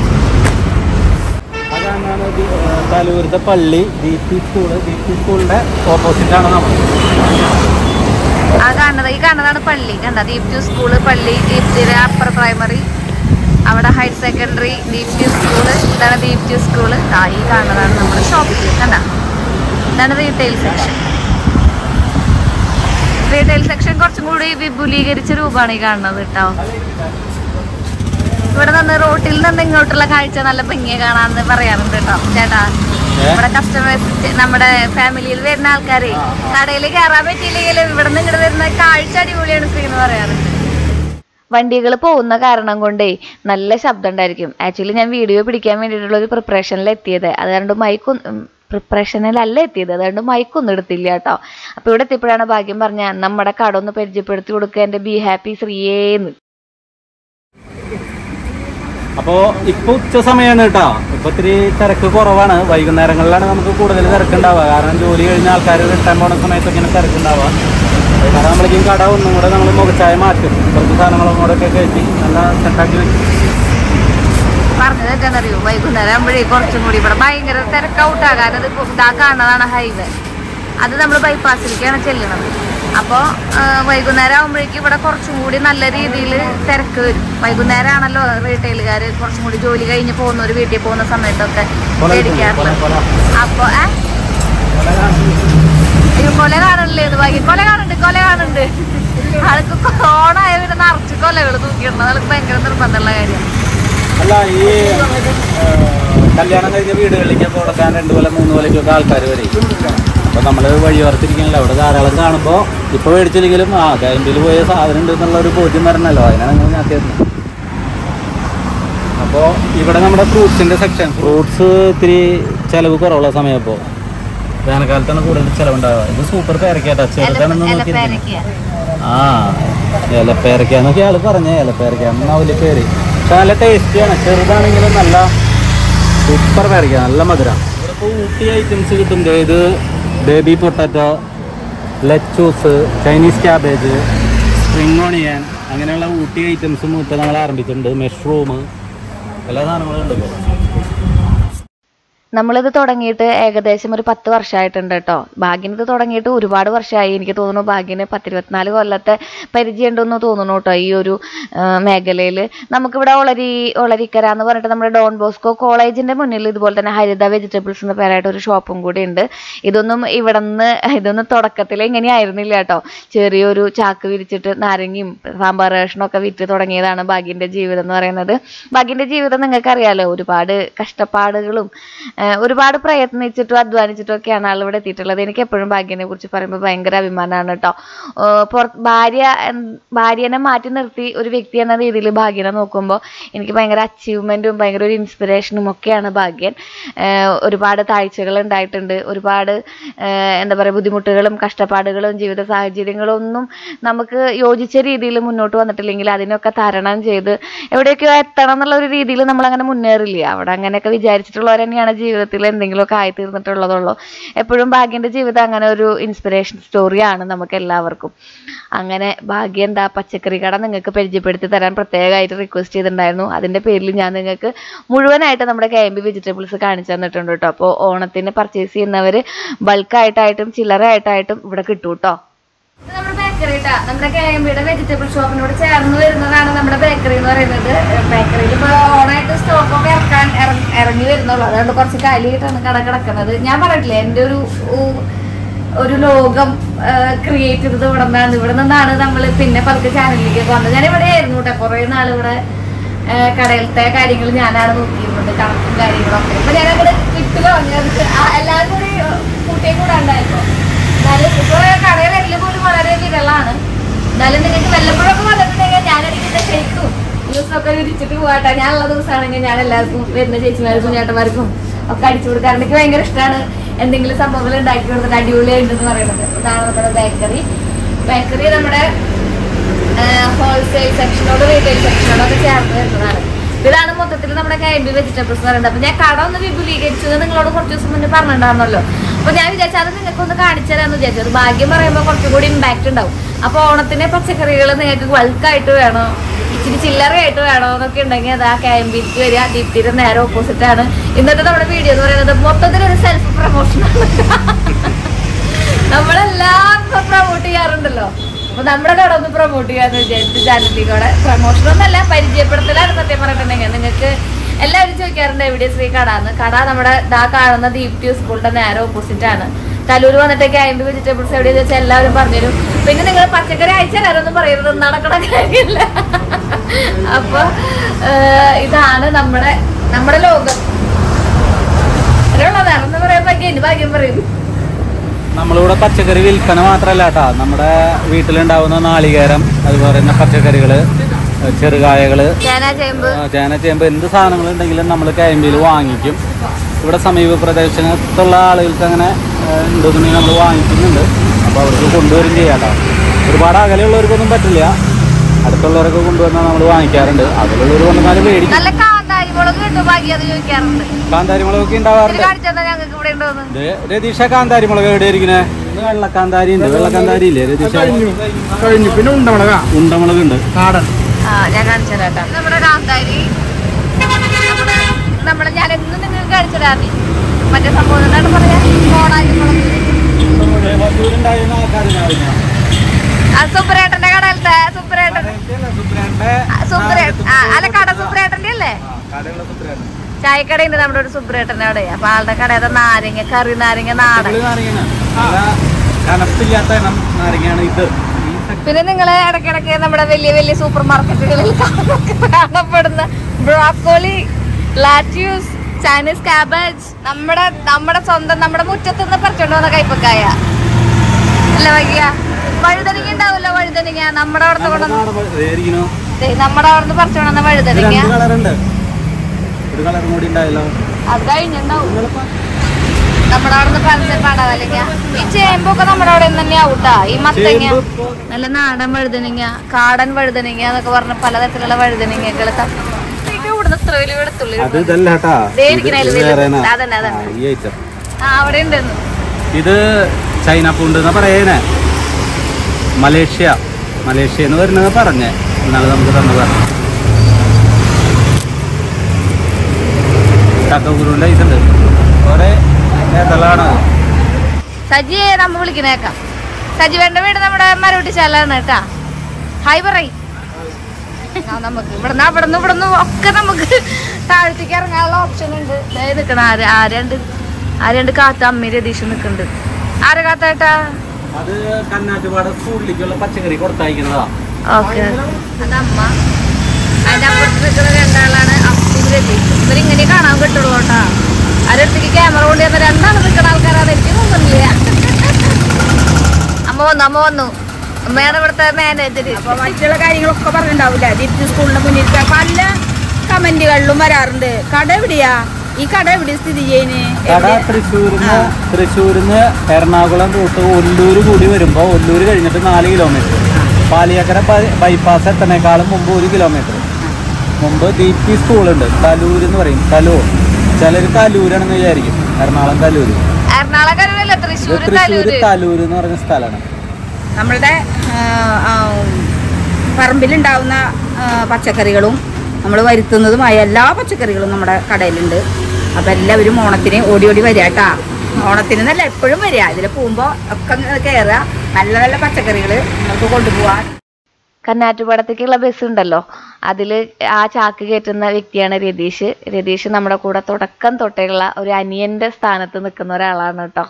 അതാണ് ദി- ഏഹ് തലൂരത്തെ പള്ളി D P school D P സ്കൂളിൻ്റെ ഓപ്പോസിറ്റാണ് നമ്മൾ ആ കാണുന്നത് ഈ കാണുന്നതാണ് പള്ളി കണ്ട ദീപ്തി സ്കൂള് പള്ളി ദീപ്തി അപ്പർ പ്രൈമറി അവിടെ ഹയർ സെക്കൻഡറി ദീപ്തി സ്കൂള് ഇതാണ് ദീപ്തി സ്കൂള് ആ ഈ കാണുന്നതാണ് നമ്മുടെ ഷോപ്പിൽ കണ്ട ഇതാണ് റീറ്റെയിൽ സെക്ഷൻ റീറ്റെയിൽ സെക്ഷൻ കുറച്ചും കൂടി വിപുലീകരിച്ച രൂപമാണ് ഈ കാണുന്നത് കേട്ടോ ഇവിടെ നിന്ന് റോട്ടിൽ നിന്ന് ഇങ്ങോട്ടുള്ള കാഴ്ച നല്ല ഭംഗിയെ കാണാന്ന് പറയാറുണ്ട് കേട്ടോ ചേട്ടാ ഇവിടെ കസ്റ്റമേഴ്സ് നമ്മുടെ ഫാമിലിയിൽ വരുന്ന ആൾക്കാരെ കടയിൽ കയറാൻ പറ്റിയില്ലെങ്കിലും ഇവിടെ നിന്ന് ഇങ്ങോട്ട് വരുന്ന കാഴ്ച അടിപൊളിയാണ് ശ്രീ എന്ന് പറയാറുണ്ട് വണ്ടികൾ പോകുന്ന കാരണം കൊണ്ടേ നല്ല ശബ്ദം ഉണ്ടായിരിക്കും ആക്ച്വലി ഞാൻ വീഡിയോ പിടിക്കാൻ വേണ്ടിയിട്ടുള്ള ഒരു പ്രിപ്പറേഷനിൽ എത്തിയത് അതുകൊണ്ട് മൈക്ക് പ്രിപ്പറേഷനിലല്ല എത്തിയത് അതുകൊണ്ട് മൈക്കൊന്നും എടുത്തില്ല കേട്ടോ അപ്പോൾ ഇവിടെ എത്തിയപ്പോഴാണ് ഭാഗ്യം പറഞ്ഞ നമ്മുടെ കട ഒന്ന് പരിചയപ്പെടുത്തി കൊടുക്കുക എൻ്റെ ബി ഹാപ്പി ശ്രീയേന്ന് അപ്പോൾ ഇപ്പോൾ ഉച്ച സമയമാണ് കേട്ടോ ഇപ്പോൾ ഇത്തിരി തിരക്ക് കുറവാണ് വൈകുന്നേരങ്ങളിലാണ് നമുക്ക് കൂടുതൽ തിരക്കുണ്ടാവുക കാരണം ജോലി കഴിഞ്ഞ ആൾക്കാർ റിട്ടേൺ പോണ സമയത്തൊക്കെ ഇങ്ങനെ തിരക്കുണ്ടാവുക വൈകുന്നേരം നമ്മളേക്കും കട ഒന്നും കൂടെ നമ്മൾ മുഖച്ചായ മാറ്റും കുറച്ച് സാധനങ്ങളും കൂടെ ഒക്കെ കയറ്റി നല്ല സെറ്റാക്കി വെക്കും പറഞ്ഞത് എന്താണെന്നറിയോ വൈകുന്നേരം ആകുമ്പോഴേ കുറച്ചും കൂടി ഇവിടെ ഭയങ്കര തിരക്കൗട്ടാകാൻ അത് ഇപ്പൊ ഇതാ കാണുന്നതാണ് ഹൈവേ അത് നമ്മൾ ബൈപ്പാസിലേക്കാണ് ചെല്ലണത് അപ്പോൾ വൈകുന്നേരം ആകുമ്പോഴേക്കും ഇവിടെ കുറച്ചും കൂടി നല്ല രീതിയിൽ തിരക്ക് വരും വൈകുന്നേരം ആണല്ലോ റീറ്റെയിലുകാർ കുറച്ചും കൂടി ജോലി കഴിഞ്ഞ് പോകുന്നവർ വീട്ടിൽ പോകുന്ന സമയത്തൊക്കെ മേടിക്കാറുള്ളത് അപ്പോൾ ഏ അയ്യോ കൊല കാണണില്ലേ ഇത് ഭാഗ്യം കൊല കാണുന്നുണ്ട് കൊല കാണുന്നുണ്ട് ആൾക്ക് ഓണായ പിന്നെ നിറച്ച് കൊലകൾ തൂക്കിയിടണം അതൊക്കെ ഭയങ്കര നിർബന്ധമുള്ള കാര്യമാണ് അല്ല ഈ ആ, കല്യാണം കഴിഞ്ഞ വീടുകളിലേക്ക് കൊടുക്കാൻ രണ്ട് കൊല്ലം മൂന്ന് കൊല്ലയ്ക്കൊക്കെ ആൾക്കാർ വരും അപ്പൊ നമ്മള് വഴിയോർത്തിരിക്കണല്ലോ അവിടെ ധാരാളം കാണുമ്പോ ഇപ്പൊ മേടിച്ചില്ലെങ്കിലും ആ കരിമ്പിൽ പോയ സാധനം ഉണ്ട് എന്നുള്ള ഒരു ബോധ്യം വരണല്ലോ അതിനാണ് നിങ്ങൾ ഞാൻ തരുന്നത് അപ്പോൾ ഇവിടെ നമ്മുടെ ഫ്രൂട്ട്സിന്റെ സെക്ഷൻ ഫ്രൂട്ട്സ് ഇത്തിരി ചിലവ് കുറവുള്ള സമയം ഇപ്പോൾ വേനൽക്കാലത്താണ് കൂടുതൽ ചിലവുണ്ടാവുക ഇത് സൂപ്പർ പേരക്കേട്ടാ ചെറുതാണെന്ന് നോക്കിയിരിക്കുന്നത് പേരയ്ക്ക ആ ഏലപ്പേരക്ക എന്നൊക്കെ ആള് പറഞ്ഞ ഏലപ്പേരക്ക എന്നാ വലിയ പേര് പക്ഷെ നല്ല ടേസ്റ്റിയാണ് ചെറുതാണെങ്കിലും നല്ല സൂപ്പർ പേരക്ക നല്ല മധുരം ഇവിടെ ഇപ്പോൾ ഊട്ടി ഐറ്റംസ് കിട്ടും ദേ ഇത് baby potato lettuce Chinese cabbage spring onion അങ്ങനെയുള്ള ഊട്ടി ഐറ്റംസും ഇപ്പോൾ നമ്മൾ ആരംഭിച്ചിട്ടുണ്ട് മഷ്റൂം എല്ലാ സാധനങ്ങളും ഉണ്ട് ഇപ്പോൾ നമ്മളിത് തുടങ്ങിയിട്ട് ഏകദേശം ഒരു പത്ത് വർഷമായിട്ടുണ്ട് കേട്ടോ ഭാഗ്യന് ഇത് തുടങ്ങിയിട്ട് ഒരുപാട് വർഷമായി എനിക്ക് തോന്നുന്നു ഭാഗ്യന് പത്തിരുപത്തിനാല് കൊല്ലത്തെ പരിചയമുണ്ടെന്ന് തോന്നുന്നു കേട്ടോ ഈ ഒരു മേഖലയിൽ നമുക്കിവിടെ ഒളരി ഒളരിക്കര എന്ന് പറഞ്ഞിട്ട് നമ്മുടെ ഡോൺ ബോസ്കോ കോളേജിന്റെ മുന്നിൽ ഇതുപോലെ തന്നെ ഹരിത വെജിറ്റബിൾസ് എന്ന പേരായിട്ട് ഒരു ഷോപ്പും കൂടി ഉണ്ട് ഇതൊന്നും ഇവിടെ നിന്ന് ഇതൊന്നും തുടക്കത്തിൽ ഇങ്ങനെ ആയിരുന്നില്ല കേട്ടോ ചെറിയൊരു ചാക്ക് വിരിച്ചിട്ട് നാരങ്ങയും സാമ്പാർ റേഷനൊക്കെ വിറ്റ് തുടങ്ങിയതാണ് ഭാഗ്യന്റെ ജീവിതം എന്ന് പറയുന്നത് ഭാഗ്യന്റെ ജീവിതം നിങ്ങൾക്കറിയാലോ ഒരുപാട് കഷ്ടപ്പാടുകളും ഏഹ് ഒരുപാട് പ്രയത്നിച്ചിട്ടും അധ്വാനിച്ചിട്ടും ഒക്കെയാണ് ആൾ ഇവിടെ എത്തിയിട്ടുള്ളത് എനിക്ക് എപ്പോഴും ഭാഗ്യനെ കുറിച്ച് പറയുമ്പോൾ ഭയങ്കര അഭിമാനമാണ് കേട്ടോ ഏഹ് പുറ ഭാര്യ എൻ- ഭാര്യനെ മാറ്റി നിർത്തി ഒരു വ്യക്തി എന്ന രീതിയിൽ ഭാഗ്യനെ നോക്കുമ്പോൾ എനിക്ക് ഭയങ്കര അച്ചീവ്മെൻറ്റും ഭയങ്കര ഒരു ഇൻസ്പിറേഷനും ഒക്കെയാണ് ഭാഗ്യൻ ഏഹ് ഒരുപാട് താഴ്ചകൾ ഉണ്ടായിട്ടുണ്ട് ഒരുപാട് ഏഹ് എന്താ പറയുക ബുദ്ധിമുട്ടുകളും കഷ്ടപ്പാടുകളും ജീവിത സാഹചര്യങ്ങളും ഒന്നും നമുക്ക് യോജിച്ച രീതിയിൽ മുന്നോട്ട് വന്നിട്ടില്ലെങ്കിൽ അതിനൊക്കെ തരണം ചെയ്ത് എവിടെയൊക്കെയോ എത്തണം എന്നുള്ള ഒരു രീതിയിൽ നമ്മൾ അങ്ങനെ മുന്നേറില്ല അവിടെ അങ്ങനെയൊക്കെ വിചാരിച്ചിട്ടുള്ളവർ തന്നെയാണ് ജീവിതത്തിൽ എന്തെങ്കിലുമൊക്കെ ആയി തീർന്നിട്ടുള്ളതുള്ളൂ എപ്പോഴും ഭാഗ്യന്റെ ജീവിതം അങ്ങനെ ഒരു ഇൻസ്പിറേഷൻ സ്റ്റോറിയാണ് നമുക്ക് എല്ലാവർക്കും അങ്ങനെ ഭാഗ്യം എന്താ പച്ചക്കറി കട നിങ്ങൾക്ക് പരിചയപ്പെടുത്തി തരാൻ പ്രത്യേകമായിട്ട് റിക്വസ്റ്റ് ചെയ്തിട്ടുണ്ടായിരുന്നു അതിന്റെ പേരിൽ ഞാൻ നിങ്ങൾക്ക് മുഴുവനായിട്ട് നമ്മുടെ കെ എം ബി വെജിറ്റബിൾസ് കാണിച്ചു തന്നിട്ടുണ്ട് കേട്ടോ അപ്പോൾ ഓണത്തിന് പർച്ചേസ് ചെയ്യുന്നവർ ബൾക്കായിട്ടായിട്ടും ചില്ലറയായിട്ടായിട്ടും ഇവിടെ കിട്ടും കേട്ടോ ഇത് നമ്മുടെ ബേക്കറി ട്ടാ. നമ്മുടെ കെ എം ബിയുടെ വെജിറ്റബിൾ ഷോപ്പിനോട് ചേർന്ന് വരുന്നതാണ് നമ്മുടെ ബേക്കറി എന്ന് പറയുന്നത് ബേക്കറിയിൽ ഇപ്പൊ ഓണായിട്ട് സ്റ്റോക്ക് ഒക്കെ ഇറക്കാൻ ഇറ- ഇറങ്ങി വരുന്നുള്ളൂ അതുകൊണ്ട് കുറച്ച് കാലിയായിട്ടാണ് കട കിടക്കുന്നത് ഞാൻ പറഞ്ഞിട്ടില്ലേ എൻ്റെ ഒരു ഊ- ഒരു ലോകം ക്രിയേറ്റ് ചെയ്തത് ഇവിടെ നിന്നാണ് ഇവിടെ നിന്നാണ് നമ്മൾ പിന്നെ പതുക്കെ ചാനലിലേക്ക് വന്നത് ഞാൻ ഇവിടെ ആയിരുന്നു കേട്ടോ കുറേ നാൾ ഇവിടെ ആ, കടയിലത്തെ കാര്യങ്ങൾ ഞാനാണ് നോക്കിയിരുന്നത് കണക്കും കാര്യങ്ങളൊക്കെ അപ്പൊ ഞാൻ അങ്ങോട്ട് കിട്ടില്ലോ ഞാൻ ആ- എല്ലാവരും കൂടി കൂട്ടിയെ കൂടാണ്ടായപ്പോ എന്നാലും ഇപ്പൊ കടയിൽ വരല് പോലും വളരെ വിരളാണ് എന്നാലും നിങ്ങൾക്ക് വല്ലപ്പോഴൊക്കെ വന്നിട്ടുണ്ടെങ്കിൽ ഞാൻ എനിക്ക് ഷെയ്ക്കും ജ്യൂസൊക്കെ വിരിച്ചിട്ട് പോകാട്ടെ ഞാനുള്ള ദിവസമാണെങ്കിൽ ഞാൻ എല്ലാവർക്കും വരുന്ന ചേച്ചിമാർക്കും ചേട്ടന്മാർക്കും ഒക്കെ അടിച്ചു കൊടുക്കാൻ എനിക്ക് ഭയങ്കര ഇഷ്ടമാണ് എന്തെങ്കിലും സംഭവങ്ങൾ ഉണ്ടാക്കി കൊടുത്തിട്ട് അടിപൊളിയായിട്ടുണ്ടെന്ന് പറയുന്നത് ഇതാണ് നമ്മുടെ ബേക്കറി ബേക്കറി നമ്മുടെ ഹോൾസെയിൽ സെക്ഷനോട് റീറ്റെയിൽ സെക്ഷനോട് ഒക്കെ ചേർന്ന് വരുന്നതാണ് ഇതാണ് മൊത്തത്തിൽ നമ്മുടെ കൈബി വെജിറ്റബിൾസ് എന്ന് പറയുന്നത് അപ്പൊ ഞാൻ കട ഒന്ന് വിപുലീകരിച്ചു എന്ന് നിങ്ങളോട് കുറച്ച് ദിവസം മുന്നേ പറഞ്ഞിട്ടുണ്ടായിരുന്നല്ലോ അപ്പൊ ഞാൻ വിചാരിച്ചു അത് നിങ്ങൾക്ക് ഒന്ന് കാണിച്ചു തരാമെന്ന് വിചാരിച്ചു അത് ഭാഗ്യം പറയുമ്പോൾ കുറച്ചും കൂടി ഇമ്പാക്ട് ഉണ്ടാവും അപ്പൊ ഓണത്തിന് പച്ചക്കറികൾ നിങ്ങൾക്ക് ബൾക്കായിട്ട് വേണോ ഇച്ചിരി ചില്ലറയായിട്ട് വേണോ എന്നൊക്കെ ഉണ്ടെങ്കിൽ അത് ആ ക്യാമ്പിലേക്ക് വരിക ദീപ്തിയുടെ നേരെ ഓപ്പോസിറ്റ് ആണ് ഇന്നത്തെ നമ്മുടെ വീഡിയോ എന്ന് പറയുന്നത് മൊത്തത്തിലൊരു സെൽഫ് പ്രൊമോഷനാണ് നമ്മളെല്ലാം പ്രൊമോട്ട് ചെയ്യാറുണ്ടല്ലോ അപ്പൊ നമ്മുടെ കട ഒന്ന് പ്രൊമോട്ട് ചെയ്യാന്ന് വിചാരിച്ചു ചാനലിൽ കൂടെ പ്രൊമോഷൻ ഒന്നല്ല പരിചയപ്പെടുത്തലാണ് സത്യം പറഞ്ഞിട്ടുണ്ടെങ്കിൽ നിങ്ങൾക്ക് എല്ലാവരും ചോദിക്കാറുണ്ട് എവിടെ ശ്രീ കട എന്ന് കട നമ്മുടെ ദാ കാണുന്ന ദീപ്തി സ്കൂളിന്റെ നേരെ ഓപ്പോസിറ്റ് ആണ് കലൂർ വന്നിട്ടൊക്കെ അയമ്പ് വെജിറ്റബിൾസ് എവിടെയെന്ന് വെച്ചാൽ എല്ലാവരും പറഞ്ഞുതരും പിന്നെ നിങ്ങൾ പച്ചക്കറി അയച്ചാലൊന്നും പറയരുത് നടക്കണ കാര്യമില്ല അപ്പൊ ഏഹ്, ഇതാണ് നമ്മുടെ നമ്മുടെ ലോകം അതിനുള്ള വേറെ പറയാൻ ഭാഗ്യം ഭാഗ്യം പറയുന്നു നമ്മളിവിടെ പച്ചക്കറി വിൽപ്പന മാത്രമല്ല കേട്ടാ നമ്മുടെ വീട്ടിലുണ്ടാവുന്ന നാളികേരം അതുപോലെ തന്നെ പച്ചക്കറികള് ചെറുകായകള് ചേന ചേമ്പ് ആ, ചേന ചേമ്പ് എന്ത് സാധനങ്ങൾ ഉണ്ടെങ്കിലും നമ്മൾ കൈമ്പിയിൽ വാങ്ങിക്കും ഇവിടെ സമീപ പ്രദേശത്തുള്ള ആളുകൾക്ക് അങ്ങനെ ഉണ്ടെന്നുണ്ടെങ്കിൽ നമ്മൾ വാങ്ങിക്കുന്നുണ്ട് അപ്പോൾ അവർക്ക് കൊണ്ടുവരും ചെയ്യാം കേട്ടോ ഒരുപാട് അകലെയുള്ളവർക്കൊന്നും പറ്റില്ല അടുത്തുള്ളവരൊക്കെ കൊണ്ടുവന്നാൽ നമ്മൾ വാങ്ങിക്കാറുണ്ട് അതിലുള്ളവർ കൊണ്ടുവന്നാലും മേടിക്കും നല്ല കാന്താരി മുളക് കിട്ടും ഭാഗ്യം അത് ചോദിക്കാറുണ്ട് കാന്താരി മുളകൊക്കെ ഇത് ഉണ്ടാവാറുണ്ട് കാണിച്ചാൽ ഞങ്ങൾക്ക് ഇവിടെ ഉണ്ടോന്ന് ദേ, രതീഷ കാന്താരി മുളക് എവിടെ ഇരിക്കണേ വെള്ളക്കാന്താരി ഉണ്ട് വെള്ളക്കാന്താരി ഇല്ലേ രതീഷ കഴിഞ്ഞു പിന്നെ ഉണ്ടമുളക ഉണ്ടമുളക് ഉണ്ട് നാടൻ ആ ഞാൻ കാണിച്ചു തരാം നമ്മുടെ കാന്താരി നമ്മുടെ നമ്മുടെ ഞാൻ എന്നും നിങ്ങൾക്ക് കാണിച്ചു തരാം മറ്റേ സംഭവം എന്താണ് പറയാ കോണാരി മുളക് തൃശ്ശൂരുണ്ടായിരുന്ന ആൾക്കാരെന്ന് പറഞ്ഞാൽ ആ സുബ്രേട്ടന്റെ കടയിലത്തെ സുബ്രേട്ടൻ ആ, സുബ്രേട്ടൻ ആ, അല്ല കട സുബ്രേട്ടന്റെ അല്ലേ കടയുള്ള സുപ്രേട്ടൻ ചായക്കടയുണ്ട് നമ്മുടെ ഒരു സുബ്രേട്ടന്റെ അവിടെ അപ്പൊ ആളുടെ കടയത്തെ നാരങ്ങ കറി നാരങ്ങ നാടൻ അടിപൊളി നാരങ്ങയാണ് നല്ല കനപ്പില്ലാത്ത ഇനം നാരങ്ങയാണ് ഇത് ഈ സെ- പിന്നെ നിങ്ങൾ ഇടയ്ക്കിടയ്ക്ക് നമ്മുടെ വലിയ വലിയ സൂപ്പർ മാർക്കറ്റുകളിൽ കാണപ്പെടുന്ന ബ്രോക്കോളി ലാറ്റ്യൂസ് ചൈനീസ് കാബേജ് നമ്മുടെ നമ്മുടെ സ്വന്തം നമ്മുടെ മുറ്റത്തുനിന്ന് പറിച്ചോണ്ട് വന്ന കൈപ്പക്കായ അല്ല വൈകിയ വഴുതനങ്ങ ഉണ്ടാവില്ല വഴുതനങ്ങ നമ്മുടെ അവിടുന്ന് നമ്മുടെ കൊണ്ടുവന്ന നാടൻ പഴം. ഇതായിരിക്കുന്നു. ദേ, നമ്മുടെ അവിടുന്ന് പറിച്ചോണ്ട് വന്ന ഇത് വഴുതനങ്ങ രണ്ട് കളറുണ്ട് ഒരു കളറും കൂടി ഉണ്ടായല്ലോ അത് കഴിഞ്ഞുണ്ടാവും നമ്മുടെ അവിടെ നിന്ന് പറഞ്ഞ പടവലങ്ങ ഈ ചേമ്പൊക്കെ നമ്മുടെ അവിടെ നിന്ന് തന്നെയാവും ട്ടാ. ഈ മത്തങ്ങ ചേമ്പ് ഇപ്പൊ- നല്ല നാടൻ വഴുതനങ്ങ കാടൻ വഴുതനങ്ങ എന്നൊക്കെ പറഞ്ഞ പലതരത്തിലുള്ള വഴുതനങ്ങകൾ ഇവിടുന്ന് ഇത്ര വലിയ വെളുത്തുള്ളി അത് ഇതല്ല കേട്ടാ ദേ ഇത് ഇരിക്കണ അതില് ഇത് വലുത്. വേറെനാ. അതന്നെ, അതന്നെ. ആ, ഈ ഐറ്റം ആ അവിടെ ഉണ്ടെന്ന് ഇത് ചൈന പൂണ്ട് എന്നാ പറയണേ മലേഷ്യ മലേഷ്യ എന്ന് വരുന്നത് പറഞ്ഞേ എന്നാലും നമുക്ക് തന്നതാണ് ചക്കക്കുരുവിൻ്റെ ഐസുണ്ട് കുറെ ഏതളാണ് സജിയെ നമ്മ വിളിക്കുന്നേക്കാം സജി വേണ്ട വീട് നമ്മുടെ മരവിട്ടിച്ചാലാണ് കേട്ടാ ഹായ് പറയ് ആ, നമുക്ക് ഇവിടുന്ന് അവിടുന്ന് ഇവിടുന്ന് ഒക്കെ നമുക്ക് താഴത്തേക്ക് ഇറങ്ങാനുള്ള ഓപ്ഷൻ ഉണ്ട് ദേ നിക്കണ ആര് ആരുണ്ട് ആരുണ്ട് കാത്ത അമ്മ രതീഷ് നിക്കുന്നുണ്ട് ആരെ കാത്തേട്ടാ അത് കന്നാറ്റുപാട് സ്കൂളിലേക്കുള്ള പച്ചക്കറി കൊടുത്തയക്കുന്നതാ ഓക്കെ അതമ്മ അതിന്റെ അപ്പുറത്ത് നിൽക്കുന്ന രണ്ടാളാണ് അപ്പും രതീഷും ഇവരിങ്ങനെ കാണാൻ കിട്ടുള്ളൂ കേട്ടാ ആരടുത്തേക്ക് ക്യാമറ കൊണ്ട് ചെന്ന രണ്ടാണ് നിൽക്കുന്ന ആൾക്കാരാണ് എനിക്ക് തോന്നുന്നില്ല അമ്മ വന്നു അമ്മ വന്നു അമ്മയാണ് ഇവിടുത്തെ മാനേജർ അപ്പൊ മറ്റുള്ള കാര്യങ്ങളൊക്കെ പറഞ്ഞിട്ടുണ്ടാവില്ല തിരിച്ച് സ്കൂളിന്റെ മുന്നിൽ പല കമന്റുകളിലും വരാറുണ്ട് കട എവിടെയാ ഈ കട എവിടെ സ്ഥിതി ചെയ്യുന്നത് കട തൃശ്ശൂരിന്ന് തൃശ്ശൂരിന്ന് എറണാകുളം റൂട്ട് ഒല്ലൂര് കൂടി വരുമ്പോൾ ഒല്ലൂര് കഴിഞ്ഞിട്ട് നാല് കിലോമീറ്റർ പാലിയക്കര ബൈ- ബൈപ്പാസ് എത്തണേക്കാളും മുമ്പ് ഒരു കിലോമീറ്റർ മുമ്പ് ദീപ്തി സ്കൂളുണ്ട് കലൂര് എന്ന് പറയും കലൂർ ചിലർ കലൂരാണെന്ന് വിചാരിക്കും എറണാകുളം കലൂര് എറണാകുളം കലൂരല്ല ഇത് തൃശ്ശൂർ തൃശ്ശൂര് കലൂര് കലൂര് എന്ന് പറഞ്ഞ സ്ഥലമാണ് നമ്മളുടെ ആ, ആ, പറമ്പിലുണ്ടാവുന്ന ആ, പച്ചക്കറികളും നമ്മൾ വരുത്തുന്നതുമായ എല്ലാ പച്ചക്കറികളും നമ്മുടെ കടയിലുണ്ട് അപ്പം എല്ലാവരും ഓണത്തിന് ഓടി ഓടി വരിക കേട്ടാ ഓണത്തിന് നല്ല എപ്പോഴും വരിക ഇതിൽ പോകുമ്പോൾ ഒക്കെ കയറുക നല്ല നല്ല പച്ചക്കറികൾ നമുക്ക് കൊണ്ടുപോകാൻ കന്നാറ്റുപാടത്തേക്കുള്ള ബസ് ഉണ്ടല്ലോ അതിൽ ആ ചാക്ക് കയറ്റുന്ന വ്യക്തിയാണ് രതീഷ് രതീഷ് നമ്മുടെ കൂടെ തുടക്കം തൊട്ടേയുള്ള ഒരു അനിയന്റെ സ്ഥാനത്ത് നിൽക്കുന്ന ഒരാളാണ് കേട്ടോ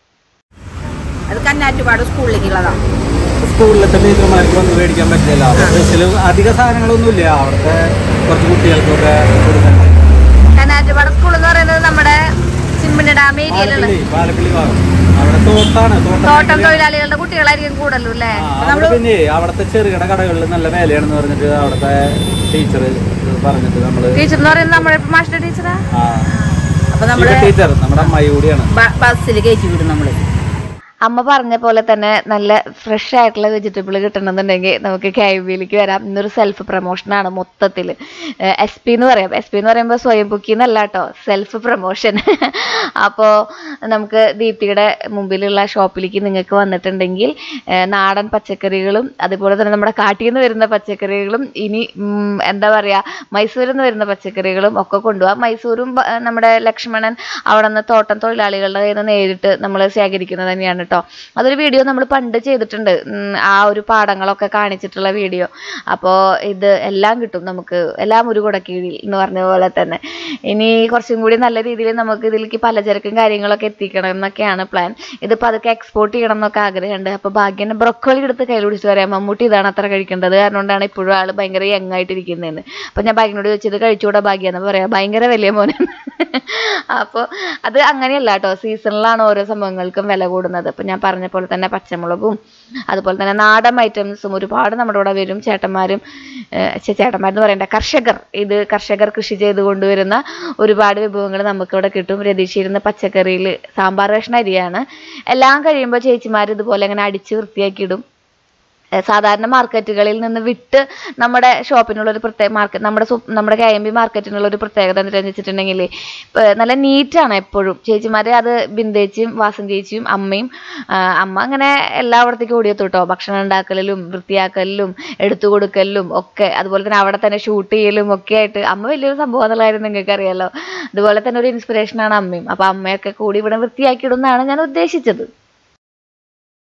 അത് കന്നാറ്റുപാട് സ്കൂളിലേക്കുള്ളതാണ് സ്കൂളിലത്തെ ടീച്ചർമാർക്ക് വന്ന് മേടിക്കാൻ പറ്റില്ല ബസ്സിൽ അധിക സാധനങ്ങളൊന്നുമില്ല അവിടുത്തെ കുറച്ച് കുട്ടികൾക്കൊക്കെ കൊടുക്കാൻ കന്നാറ്റുപാട സ്കൂൾ എന്ന് പറയുന്നത് നമ്മുടെ ചിമ്മിണി ഡാം ഏരിയയിലുള്ള പാലപ്പിള്ളി പാലപ്പിള്ളി ഭാഗം അവിടെ തോട്ടാണ് തോട്ടം തോട്ടം തൊഴിലാളികളുടെ കുട്ടികളായിരിക്കും കൂടുതലും അല്ലേ ആ, അവിടെ പിന്നെ അവിടുത്തെ ചെറുകിട കടകളിൽ നല്ല വിലയാണെന്ന് പറഞ്ഞിട്ട് അവിടുത്തെ ടീച്ചർ പറഞ്ഞിട്ട് നമ്മള് ടീച്ചർ എന്ന് പറയുന്നത് നമ്മുടെ മാസ്റ്റർ ടീച്ചറാ ആ അപ്പം നമ്മൾ ടീച്ചർ നമ്മുടെ അമ്മായി കൂടിയാണ് ബസ്സിൽ കയറ്റി വിടും നമ്മൾ അമ്മ പറഞ്ഞ പോലെ തന്നെ നല്ല ഫ്രഷ് ആയിട്ടുള്ള വെജിറ്റബിൾ കിട്ടണമെന്നുണ്ടെങ്കിൽ നമുക്ക് കെ വിയിലേക്ക് വരാം ഇന്നൊരു സെൽഫ് പ്രൊമോഷനാണ് മൊത്തത്തിൽ എസ് പി എന്ന് പറയാം എസ് പി എന്ന് പറയുമ്പോൾ സ്വയം ബുക്കി എന്നല്ല കേട്ടോ സെൽഫ് പ്രൊമോഷൻ അപ്പോൾ നമുക്ക് ദീപ്തിയുടെ മുമ്പിലുള്ള ഷോപ്പിലേക്ക് നിങ്ങൾക്ക് വന്നിട്ടുണ്ടെങ്കിൽ ഏഹ് നാടൻ പച്ചക്കറികളും അതുപോലെ തന്നെ നമ്മുടെ കാട്ടിൽ നിന്ന് വരുന്ന പച്ചക്കറികളും ഇനി ഉം, എന്താ പറയുക മൈസൂരിൽ നിന്ന് വരുന്ന പച്ചക്കറികളും ഒക്കെ കൊണ്ടുപോകാം മൈസൂരും ബ- നമ്മുടെ ലക്ഷ്മണൻ അവിടെ നിന്ന് തോട്ടം തൊഴിലാളികളുടെ കയ്യിൽ നിന്ന് നേരിട്ട് നമ്മൾ ശേഖരിക്കുന്നത് തന്നെയാണ് കേട്ടോ അതൊരു വീഡിയോ നമ്മൾ പണ്ട് ചെയ്തിട്ടുണ്ട് ഉം, ആ ഒരു പാടങ്ങളൊക്കെ കാണിച്ചിട്ടുള്ള വീഡിയോ അപ്പോൾ ഇത് എല്ലാം കിട്ടും നമുക്ക് എല്ലാം ഒരു കുടക്കീഴിൽ എന്ന് പറഞ്ഞ പോലെ തന്നെ ഇനി കുറച്ചും കൂടി നല്ല രീതിയിൽ നമുക്ക് ഇതിലേക്ക് പലചരക്കും കാര്യങ്ങളൊക്കെ എത്തിക്കണം എന്നൊക്കെയാണ് പ്ലാൻ ഇതിപ്പോൾ അതൊക്കെ എക്സ്പോർട്ട് ചെയ്യണം എന്നൊക്കെ ആഗ്രഹമുണ്ട് അപ്പോൾ ഭാഗ്യനെ ബ്രൊക്കോളി എടുത്ത് കയ്യിൽ പിടിച്ച് പറയാം മമ്മൂട്ടി ഇതാണ് അത്ര കഴിക്കേണ്ടത് കാരണം കൊണ്ടാണ് ഇപ്പോഴും ആൾ ഭയങ്കര യങ് ആയിട്ടിരിക്കുന്നതെന്ന് അപ്പോൾ ഞാൻ ഭാഗ്യനോട് ചോദിച്ചത് കഴിച്ചുകൂടാ ഭാഗ്യം എന്ന് പറയാം ഭയങ്കര വലിയ മോനാണ് അപ്പോൾ അത് അങ്ങനെയല്ല കേട്ടോ സീസണിലാണ് ഓരോ സംഭവങ്ങൾക്കും വില കൂടുന്നത് അപ്പോൾ ഞാൻ പറഞ്ഞ പോലെ തന്നെ പച്ചമുളകും അതുപോലെ തന്നെ നാടൻ ഐറ്റംസും ഒരുപാട് നമ്മുടെ ഇവിടെ വരും ചേട്ടന്മാരും ഏഹ് ഛെ, ചേട്ടന്മാരെന്ന് പറയണ്ട കർഷകർ ഇത് കർഷകർ കൃഷി ചെയ്ത് കൊണ്ടുവരുന്ന ഒരുപാട് വിഭവങ്ങൾ നമുക്കിവിടെ കിട്ടും രതീഷിരുന്ന പച്ചക്കറിയിൽ സാമ്പാർ കഷ്ണ അരിയാണ് എല്ലാം കഴിയുമ്പോൾ ചേച്ചിമാർ ഇതുപോലെ ഇങ്ങനെ അടിച്ച് വൃത്തിയാക്കിയിടും ഏഹ് സാധാരണ മാർക്കറ്റുകളിൽ നിന്ന് വിട്ട് നമ്മുടെ ഷോപ്പിനുള്ള ഒരു പ്രത്യേക മാർക്കറ്റ് നമ്മുടെ സു- നമ്മുടെ കെ എം ബി മാർക്കറ്റിനുള്ള ഒരു പ്രത്യേകത എന്താണെന്ന് വെച്ചിട്ടുണ്ടെങ്കിൽ നല്ല നീറ്റാണ് എപ്പോഴും ചേച്ചിമാരെ അത് ബിന്ദേച്ചിയും വാസൻ ചേച്ചിയും അമ്മയും ആ, അമ്മ അങ്ങനെ എല്ലായിടത്തേക്കും ഓടിയെത്തു കേട്ടോ ഭക്ഷണം ഉണ്ടാക്കലിലും വൃത്തിയാക്കലിലും എടുത്തു കൊടുക്കലിലും ഒക്കെ അതുപോലെ തന്നെ അവിടെ തന്നെ ഷൂട്ട് ചെയ്യലും ഒക്കെ ആയിട്ട് അമ്മ വലിയൊരു സംഭവം എന്നുള്ള കാര്യം നിങ്ങൾക്ക് അറിയാലോ അതുപോലെ തന്നെ ഒരു ഇൻസ്പിറേഷനാണ് അമ്മയും അപ്പോൾ അമ്മയൊക്കെ കൂടി ഇവിടെ വൃത്തിയാക്കിയിടുന്നതാണ് ഞാൻ ഉദ്ദേശിച്ചത്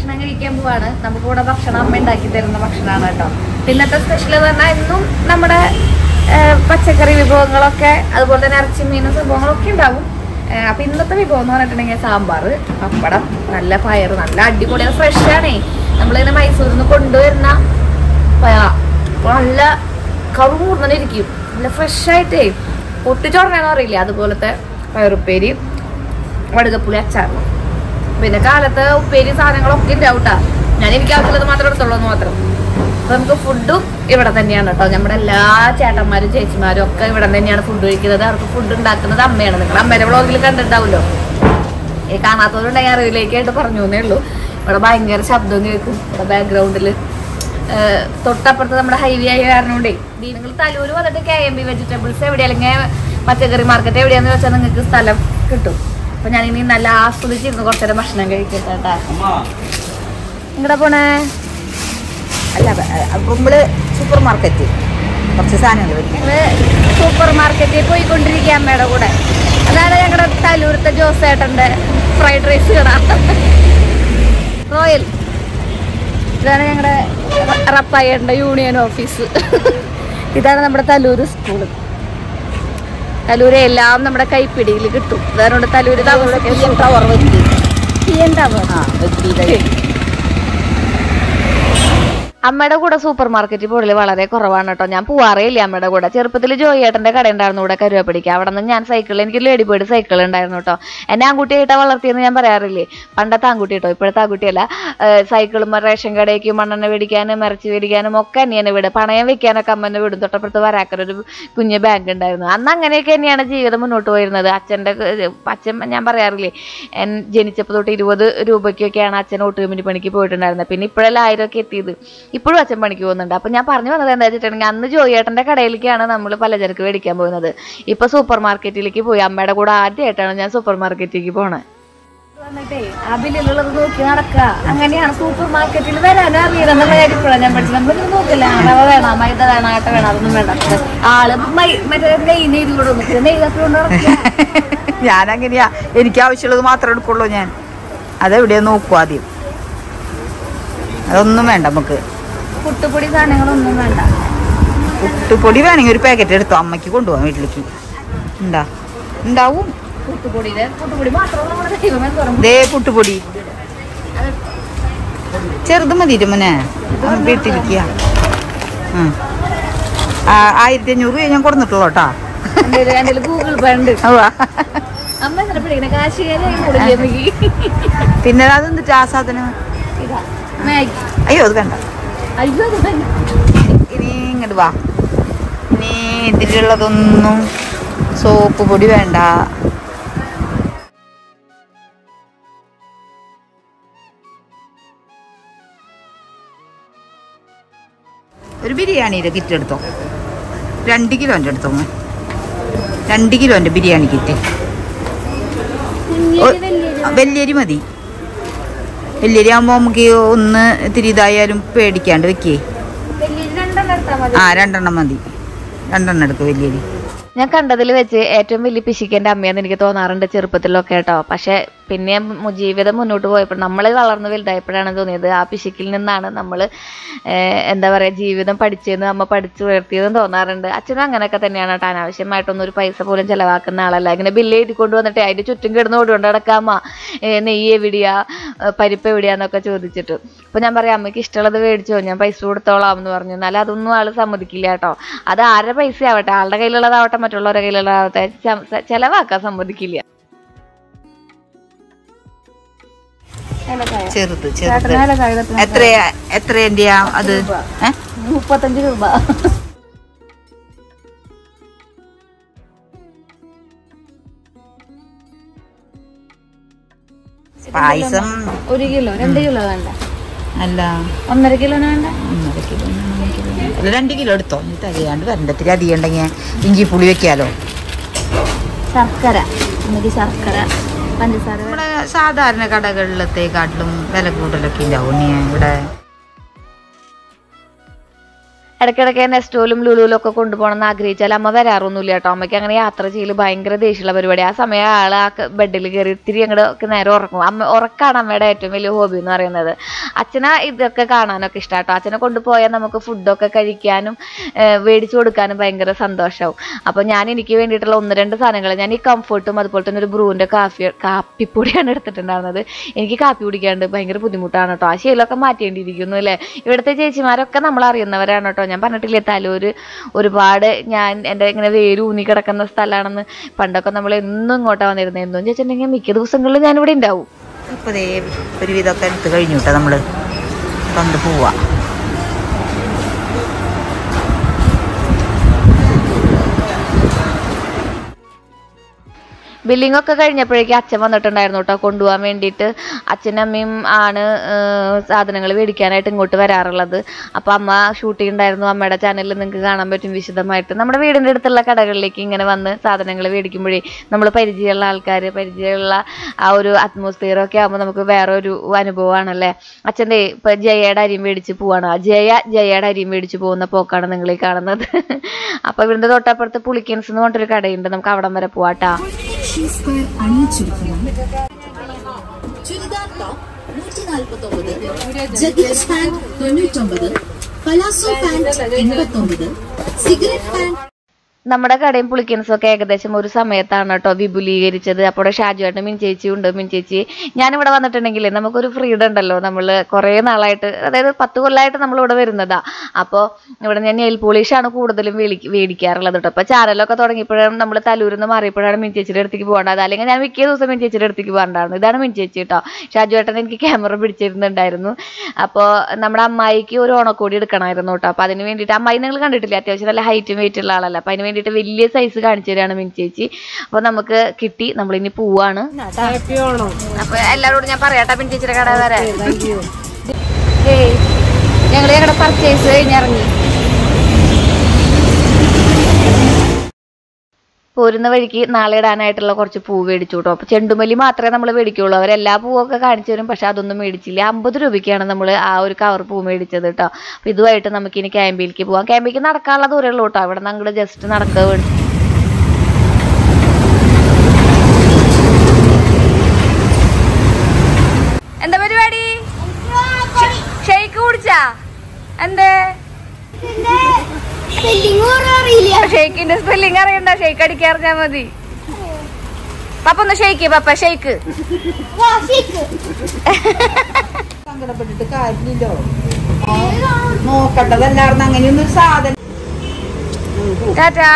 ഭക്ഷണം കഴിക്കാൻ പോവാണ് നമുക്ക് ഇവിടെ ഭക്ഷണം അമ്മ ഉണ്ടാക്കി തരുന്ന ഭക്ഷണമാണ് കേട്ടോ പിന്നത്തെ സ്പെഷ്യൽ പറഞ്ഞാൽ എന്നും നമ്മുടെ ഏഹ്, പച്ചക്കറി വിഭവങ്ങളൊക്കെ അതുപോലെ തന്നെ ഇറച്ചി മീനും സംഭവങ്ങളൊക്കെ ഉണ്ടാവും ഏഹ്, അപ്പൊ ഇന്നത്തെ വിഭവം എന്ന് പറഞ്ഞിട്ടുണ്ടെങ്കിൽ സാമ്പാർ പപ്പടം നല്ല പയർ നല്ല അടിപൊളിയാണ് ഫ്രഷ് ആണേ നമ്മളിങ്ങനെ മൈസൂരിൽ നിന്ന് കൊണ്ടുവരുന്ന പയറ അപ്പൊ നല്ല കറുമൂർന്നെ ഇരിക്കും നല്ല ഫ്രഷ് ആയിട്ടേ പൊട്ടിച്ചോടനെന്ന് അറിയില്ല അതുപോലത്തെ പയറുപ്പേരി വടുകപ്പുളി അച്ചാറും പിന്നെ കാലത്ത് ഉപ്പേരി സാധനങ്ങളൊക്കെ ഉണ്ടാവും ട്ടാ. ഞാൻ എനിക്ക് ആവശ്യമുള്ളത് മാത്രം എടുത്തുള്ളൂ എന്ന് മാത്രം അപ്പൊ നമുക്ക് ഫുഡും ഇവിടെ തന്നെയാണ് കേട്ടോ നമ്മുടെ എല്ലാ ചേട്ടന്മാരും ചേച്ചിമാരും ഒക്കെ ഇവിടെ തന്നെയാണ് ഫുഡ് കഴിക്കുന്നത് അവർക്ക് ഫുഡ് ഉണ്ടാക്കുന്നത് അമ്മയാണ് നിങ്ങൾ അമ്മയുടെ വ്ളോഗിൽ കണ്ടിട്ടുണ്ടാവുമല്ലോ ഈ കാണാത്തവരുണ്ടെങ്കിൽ അറിവിലേക്കായിട്ട് പറഞ്ഞു എന്നേ ഉള്ളൂ ഇവിടെ ഭയങ്കര ശബ്ദം കേൾക്കും ഇവിടെ ബാക്ക്ഗ്രൗണ്ടിൽ തൊട്ടപ്പുറത്ത് നമ്മുടെ ഹൈവേ ആയ കാരണമുണ്ടേ നിങ്ങൾ തലൂര് വന്നിട്ട് കെ എം ബി വെജിറ്റബിൾസ് എവിടെ അല്ലെങ്കിൽ പച്ചക്കറി മാർക്കറ്റ് എവിടെയാന്ന് വെച്ചാൽ നിങ്ങൾക്ക് സ്ഥലം കിട്ടും അപ്പൊ ഞാൻ ഇനി നല്ല ആസ്വദിച്ചിരുന്നു കുറച്ചേരം ഭക്ഷണം കഴിക്കട്ടെ കേട്ടാ ഇങ്ങടെ പോണേ അല്ല അപ്പം നമ്മള് സൂപ്പർ മാർക്കറ്റ് കുറച്ച് സാധനങ്ങൾ വരും ഞങ്ങള് സൂപ്പർ മാർക്കറ്റിൽ പോയിക്കൊണ്ടിരിക്കുക അമ്മയുടെ കൂടെ അതാണ് ഞങ്ങളുടെ തലൂരത്തെ ജോസേട്ടന്റെ ഫ്രൈഡ് റൈസ് കട റോയൽ ഇതാണ് ഞങ്ങളുടെ റപ്പായന്റെ യൂണിയൻ ഓഫീസ് ഇതാണ് നമ്മുടെ തലൂര് സ്കൂള് തലൂര് എല്ലാം നമ്മുടെ കൈപ്പിടിയിൽ കിട്ടും അതുകൊണ്ട് തലൂര് ടവർ വെച്ച് ടവർ ആ വെച്ച് അമ്മയുടെ കൂടെ സൂപ്പർ മാർക്കറ്റിൽ പോകല് വളരെ കുറവാണ് കേട്ടോ ഞാൻ പോവാറേ ഇല്ല അമ്മയുടെ കൂടെ ചെറുപ്പത്തിൽ ജോയിയേട്ടന്റെ കട ഉണ്ടായിരുന്നു ഇവിടെ കരുവപ്പിടിക്കുക അവിടെ നിന്ന് ഞാൻ സൈക്കിൾ എനിക്ക് ലേഡി ബേർഡ് സൈക്കിൾ ഉണ്ടായിരുന്നു കേട്ടോ എന്നെ ആൺകുട്ടിയായിട്ടാ വളർത്തിയെന്ന് ഞാൻ പറയാറില്ലേ പണ്ടത്തെ ആൺകുട്ടി കേട്ടോ ഇപ്പോഴത്തെ ആൺകുട്ടിയല്ല സൈക്കിളും റേഷൻ കടയ്ക്കും മണ്ണെണ്ണ മേടിക്കാനും ഇറച്ചി മേടിക്കാനും ഒക്കെ എന്നെ വിട് പണയം വെക്കാനൊക്കെ അമ്മനെ വിടും തൊട്ടപ്പുറത്ത് വരാക്കരൊരു കുഞ്ഞ് ബാങ്ക് ഉണ്ടായിരുന്നു അന്ന് അങ്ങനെയൊക്കെ തന്നെയാണ് ജീവിതം മുന്നോട്ട് പോയിരുന്നത് അച്ഛൻ്റെ അച്ഛൻ ഞാൻ പറയാറില്ലേ എൻ ജനിച്ചപ്പോൾ തൊട്ട് ഇരുപത് രൂപയ്ക്കൊക്കെയാണ് അച്ഛൻ ഓട്ട് കമ്പനി പണിക്ക് പോയിട്ടുണ്ടായിരുന്നത് പിന്നെ ഇപ്പോഴെല്ലാം ആയിരമൊക്കെ എത്തിയത് ഇപ്പോഴും അച്ഛൻ പണിക്ക് പോകുന്നുണ്ട് അപ്പം ഞാൻ പറഞ്ഞു വന്നത് എന്താ വെച്ചിട്ടുണ്ടെങ്കിൽ അന്ന് ജോയിയേട്ടൻ്റെ കടയിലേക്കാണ് നമ്മൾ പലചരക്ക് മേടിക്കാൻ പോകുന്നത് ഇപ്പൊ സൂപ്പർ മാർക്കറ്റിലേക്ക് പോയി അമ്മയുടെ കൂടെ ആദ്യമായിട്ടാണ് ഞാൻ സൂപ്പർ മാർക്കറ്റിലേക്ക് പോണേ വന്നിട്ടേ ആ ബില്ലിലുള്ളത് നോക്കി നടക്കുക അങ്ങനെയാണ് സൂപ്പർ മാർക്കറ്റിൽ വരാനും അറിയില്ലെന്നുള്ള കാര്യം ഇപ്പോഴാണ് ഞാൻ പഠിച്ചത് നമ്മളിങ്ങനെ നോക്കില്ല റവ വേണം മൈദ വേണം ആട്ട വേണം അതൊന്നും വേണ്ട ആള് മൈ- മറ്റേ നെയ് നെയ്ത് കൂടെ നിൽക്കുക നെയ്ത് അപ്പോൾ കൊണ്ട് നടക്കുക ഞാനങ്ങനെയാ എനിക്ക് ആവശ്യമുള്ളത് മാത്രമേ എടുക്കുള്ളൂ ഞാൻ അതെവിടെയാ നോക്കൂ ആദ്യം അതൊന്നും വേണ്ട നമുക്ക് പുട്ടുപൊടി സാധനങ്ങളൊന്നും വേണ്ട പുട്ടുപൊടി വേണമെങ്കിൽ ഒരു പാക്കറ്റ് എടുത്തോ അമ്മയ്ക്ക് കൊണ്ടുപോകാം വീട്ടിലേക്ക് ഉണ്ടാ ഉണ്ടാവും പുട്ടുപൊടിയിലെ പുട്ടുപൊടി മാത്രമുള്ള നമ്മുടെ ദൈവം എന്തോരം ദേ പുട്ടുപൊടി ചെറുത് മതി മോനെ വീട്ടിലിരിക്കുക ആയിരത്തി അഞ്ഞൂറ് രൂപ ഞാൻ കൊടുത്തിട്ടുള്ളൂ കേട്ടാ എൻ്റെ എൻ്റെ ഗൂഗിൾ പേ ഉണ്ട് ഉവ്വ. അമ്മ എന്തിനാ പിടിക്കണേ കാശുകാരി പിന്നെ അതെന്തിട്ട് ആ സാധനം ഇതാ മാഗി അയ്യോ അത് വേണ്ട അയ്യോ അത് വേണ്ട. ഇനി ഇങ്ങോട്ട് വാ ഇനി ഇതിലുള്ളതൊന്നും സോപ്പ് പൊടി വേണ്ട ഒരു ബിരിയാണിയുടെ കിറ്റ് എടുത്തോ രണ്ട് കിലോൻ്റെ എടുത്തോ മോൻ. രണ്ട് കിലോൻ്റെ ബിരിയാണി കിറ്റ് ഒ- വലിയരി മതി വലിയരി ആകുമ്പോൾ നമുക്ക് ഒന്ന് ഇത്തിരി ഇതായാലും പേടിക്കാണ്ട് വെക്കേ വലിയ രണ്ടെണ്ണം എടുത്താൽ മതി ആ രണ്ടെണ്ണം മതി രണ്ടെണ്ണം എടുക്കും വലിയരി ഞാൻ കണ്ടതിൽ വെച്ച് ഏറ്റവും വലിയ പിശിക്കൻ്റെ അമ്മയെന്ന് എനിക്ക് തോന്നാറുണ്ട് ചെറുപ്പത്തിലൊക്കെ കേട്ടോ പക്ഷെ പിന്നെ മു- ജീവിതം മുന്നോട്ട് പോയപ്പോൾ നമ്മൾ വളർന്ന് വലുതായപ്പോഴാണ് തോന്നിയത് ആ പിശിക്കിൽ നിന്നാണ് നമ്മൾ എന്താ പറയുക ജീവിതം പഠിച്ചതെന്ന് അമ്മ പഠിച്ചു ഉയർത്തിയതെന്ന് തോന്നാറുണ്ട് അച്ഛനും അങ്ങനെയൊക്കെ തന്നെയാണ് കേട്ടോ അനാവശ്യമായിട്ടൊന്നും ഒരു പൈസ പോലും ചിലവാക്കുന്ന ആളല്ല ഇങ്ങനെ ബില്ല് എഴുതി കൊണ്ടുവന്നിട്ട് അതിൻ്റെ ചുറ്റും കിടന്ന് ഓടിക്കൊണ്ട് നടക്കാമ്മ നെയ്യ് എവിടെയാ ഏ, പരിപ്പ് എവിടെയാന്നൊക്കെ ചോദിച്ചിട്ട് അപ്പോൾ ഞാൻ പറയാം അമ്മയ്ക്ക് ഇഷ്ടമുള്ളത് മേടിച്ചോ ഞാൻ പൈസ കൊടുത്തോളാം എന്ന് പറഞ്ഞു എന്നാൽ അതൊന്നും ആൾ സമ്മതിക്കില്ല കേട്ടോ അത് ആരുടെ പൈസ ആവട്ടെ ആളുടെ കയ്യിലുള്ളതാവട്ടെ മറ്റുള്ളവരുടെ കയ്യിലുള്ളതാവട്ടെ ച- ചെലവാക്കാൻ സമ്മതിക്കില്ല ചെറുത് ചെറുത് എത്ര എത്രേന്റെയാ അത് ഏ? മുപ്പത്തഞ്ച് രൂപ പായസം ഒരു കിലോ രണ്ട് കിലോ വേണ്ട അല്ല ഒന്നര കിലോന് വേണ്ട ഒന്നര കിലോ ഒന്നര കിലോ അല്ല രണ്ട് കിലോ എടുത്തോ ഇനി തികയാണ്ട് വരണ്ട ഇത്തിരി അധികം ഉണ്ടെങ്കിൽ ഇഞ്ചി പുളി വെക്കാലോ ശർക്കര എന്നിട്ട് ശർക്കര പഞ്ചസാര നമ്മുടെ സാധാരണ കടകളിലത്തെക്കാട്ടിലും വില കൂടുതലൊക്കെ ഉണ്ടാവും ഇനി ഇവിടെ ഇടയ്ക്കിടയ്ക്ക് നെസ്റ്റോലും ലുലുവിലും ഒക്കെ കൊണ്ടുപോകണം എന്ന് ആഗ്രഹിച്ചാൽ അമ്മ വരാറൊന്നുമില്ല കേട്ടോ അമ്മയ്ക്ക് അങ്ങനെ യാത്ര ചെയ്യൽ ഭയങ്കര ദേഷ്യമുള്ള പരിപാടി ആ സമയം ആൾ ആ ബെഡിൽ കയറി ഇത്തിരി അങ്ങോട്ട് നേരെ ഉറങ്ങും അമ്മ ഉറക്കാണ് അമ്മയുടെ ഏറ്റവും വലിയ ഹോബി എന്ന് പറയുന്നത് അച്ഛനെ ഇതൊക്കെ കാണാനൊക്കെ ഇഷ്ടം കേട്ടോ അച്ഛനെ കൊണ്ടുപോയാൽ നമുക്ക് ഫുഡൊക്കെ കഴിക്കാനും ഏഹ് മേടിച്ചു കൊടുക്കാനും ഭയങ്കര സന്തോഷമാവും അപ്പോൾ ഞാൻ എനിക്ക് വേണ്ടിയിട്ടുള്ള ഒന്ന് രണ്ട് സാധനങ്ങൾ ഞാൻ ഈ കംഫർട്ടും അതുപോലെ തന്നെ ഒരു ബ്രൂവിൻ്റെ കാപ്പി കാപ്പിപ്പൊടിയാണ് എടുത്തിട്ടുണ്ടായിരുന്നത് എനിക്ക് കാപ്പി കുടിക്കാണ്ട് ഭയങ്കര ബുദ്ധിമുട്ടാണ് കേട്ടോ ആ ശീലമൊക്കെ മാറ്റേണ്ടിയിരിക്കുന്നു അല്ലേ ഇവിടുത്തെ ചേച്ചിമാരൊക്കെ നമ്മൾ അറിയുന്നവരാണ് കേട്ടോ ഞാൻ പറഞ്ഞിട്ടില്ലേ തലൂര് ഒരുപാട് ഞാൻ എൻ്റെ ഇങ്ങനെ വേര് ഊന്നി കിടക്കുന്ന സ്ഥലമാണെന്ന് പണ്ടൊക്കെ നമ്മൾ എന്നും ഇങ്ങോട്ടാണ് വന്നിരുന്നത് എന്നും ചോദിച്ചിട്ടുണ്ടെങ്കിൽ മിക്ക ദിവസങ്ങളിലും ഞാനിവിടെ ഉണ്ടാവും ഇപ്പൊ ദേ ഒരു വിധമൊക്കെ എടുത്ത് കഴിഞ്ഞു കേട്ടോ നമ്മള് കൊണ്ട് പോവാ ബില്ലിംഗ് ഒക്കെ കഴിഞ്ഞപ്പോഴേക്കും അച്ഛൻ വന്നിട്ടുണ്ടായിരുന്നു കേട്ടോ കൊണ്ടുപോകാൻ വേണ്ടിയിട്ട് അച്ഛനും അമ്മയും ആണ് സാധനങ്ങൾ മേടിക്കാനായിട്ട് ഇങ്ങോട്ട് വരാറുള്ളത് അപ്പോൾ അമ്മ ഷൂട്ടിംഗ് ഉണ്ടായിരുന്നു അമ്മയുടെ ചാനലിൽ നിങ്ങൾക്ക് കാണാൻ പറ്റും വിശദമായിട്ട് നമ്മുടെ വീടിൻ്റെ അടുത്തുള്ള കടകളിലേക്ക് ഇങ്ങനെ വന്ന് സാധനങ്ങൾ മേടിക്കുമ്പോഴേ നമ്മൾ പരിചയമുള്ള ആൾക്കാർ പരിചയമുള്ള ആ ഒരു അറ്റ്മോസ്ഫിയർ ഒക്കെ ആകുമ്പോൾ നമുക്ക് വേറെ ഒരു അനുഭവമാണല്ലേ അച്ഛൻ്റെ ഇപ്പം ജയയുടെ അരിയും മേടിച്ച് പോവാണ് ആ ജയ ജയയുടെ അരിയും മേടിച്ച് പോകുന്ന പോക്കാണ് നിങ്ങൾ ഈ കാണുന്നത് അപ്പോൾ ഇവിടുത്തെ തൊട്ടപ്പുറത്ത് പുളിക്കൻസ് എന്ന് പറഞ്ഞിട്ടൊരു കടയുണ്ട് നമുക്ക് അവിടം വരെ പോവാട്ടാ ഷീ സ്ക്വയർ അണിയിച്ചൊരുക്കുന്ന ചുരിദാർ ടോപ്പ് നൂറ്റി നാൽപ്പത്തൊമ്പത് ജഗീഷ് പാന്റ് തൊണ്ണൂറ്റൊമ്പത് പലാസോ പാന്റ് എൺപത്തൊമ്പത് സിഗരറ്റ് പാന്റ് നമ്മുടെ കടയും പുളിക്കൻസും ഒക്കെ ഏകദേശം ഒരു സമയത്താണ് കേട്ടോ വിപുലീകരിച്ചത് അപ്പോൾ ഷാജുവായിട്ട് മിൻചേച്ചി ഉണ്ട് മിൻചേച്ചി ഞാനിവിടെ വന്നിട്ടുണ്ടെങ്കിൽ നമുക്കൊരു ഫ്രീഡം ഉണ്ടല്ലോ നമ്മൾ കുറേ നാളായിട്ട് അതായത് പത്ത് കൊല്ലമായിട്ട് നമ്മളിവിടെ വരുന്നതാ അപ്പോൾ ഇവിടെ ഞാൻ നെയിൽ പോളിഷാണ് കൂടുതലും വേടി മേടിക്കാറുള്ളത് കേട്ടോ അപ്പോൾ ചാനലൊക്കെ തുടങ്ങിയപ്പോഴും നമ്മൾ തലൂരിൽ നിന്ന് മാറിയപ്പോഴാണ് മിൻചേച്ചിയുടെ അടുത്തേക്ക് പോകേണ്ടത് അല്ലെങ്കിൽ ഞാൻ മിക്ക ദിവസം മിൻചേച്ചിയുടെ അടുത്തേക്ക് പോകണ്ടായിരുന്നു ഇതാണ് മിൻചേച്ചി കേട്ടോ ഷാജുവേട്ടൻ എനിക്ക് ക്യാമറ പിടിച്ചിരുന്നുണ്ടായിരുന്നു അപ്പോൾ നമ്മുടെ അമ്മായിക്ക് ഒരു ഓണക്കോടി എടുക്കണമായിരുന്നു കേട്ടോ അപ്പോൾ അതിന് വേണ്ടിയിട്ട് അമ്മായി നിങ്ങൾ കണ്ടിട്ടില്ല അത്യാവശ്യം നല്ല ഹൈറ്റും വെയിറ്റ് ഉള്ള ആളല്ല അപ്പോൾ അതിന് വേണ്ടിയിട്ട് വലിയ സൈസ് കാണിച്ചു തരാണ് മിനി ചേച്ചി അപ്പോൾ നമുക്ക് കിട്ടി നമ്മളിനി പോവാണ് അപ്പോൾ എല്ലാവരോടും ഞാൻ പറയാട്ടാ മിനി ചേച്ചിയുടെ കട വരെ ഏയ് ഞങ്ങൾ ഞങ്ങളുടെ പർച്ചേസ് കഴിഞ്ഞിറങ്ങി പോരുന്ന വഴിക്ക് നാളെ ഇടാനായിട്ടുള്ള കുറച്ച് പൂ മേടിച്ചു കേട്ടോ അപ്പോൾ ചെണ്ടുമല്ലി മാത്രമേ നമ്മൾ മേടിക്കുള്ളൂ അവരെല്ലാ പൂവൊക്കെ കാണിച്ചു തരും പക്ഷെ അതൊന്നും മേടിച്ചില്ല അമ്പത് രൂപയ്ക്കാണ് നമ്മൾ ആ ഒരു കവർ പൂ മേടിച്ചത് കേട്ടോ അപ്പോൾ ഇതുമായിട്ട് നമുക്ക് ഇനി ക്യാമ്പിലേക്ക് പോവാം ക്യാമ്പിലേക്ക് നടക്കാനുള്ള ദൂരമേ ഉള്ളൂ കേട്ടോ അവിടെ നിന്ന് അങ്ങോട്ട് ജസ്റ്റ് നടക്കുക വേണ്ടി എന്താ പരിപാടി ഷെയ്ക്ക് കുടിച്ചാ എന്തേ സ്പെല്ലിംഗ് പോലും അറിയില്ല ഷെയ്ക്കിന്റെ സ്പെല്ലിംഗ് അറിയണ്ട ഷെയ്ക്ക് അടിക്കാറിഞ്ഞാ മതി പപ്പ ഒന്ന് ഷെയ്ക്ക് പപ്പ ഷെയ്ക്ക് വാശിക്ക് സങ്കടപ്പെട്ടിട്ട് കാര്യമില്ലോ നോക്കണ്ടതല്ലായിരുന്നു അങ്ങനെയൊന്നും ഒരു സാധനം ടാറ്റാ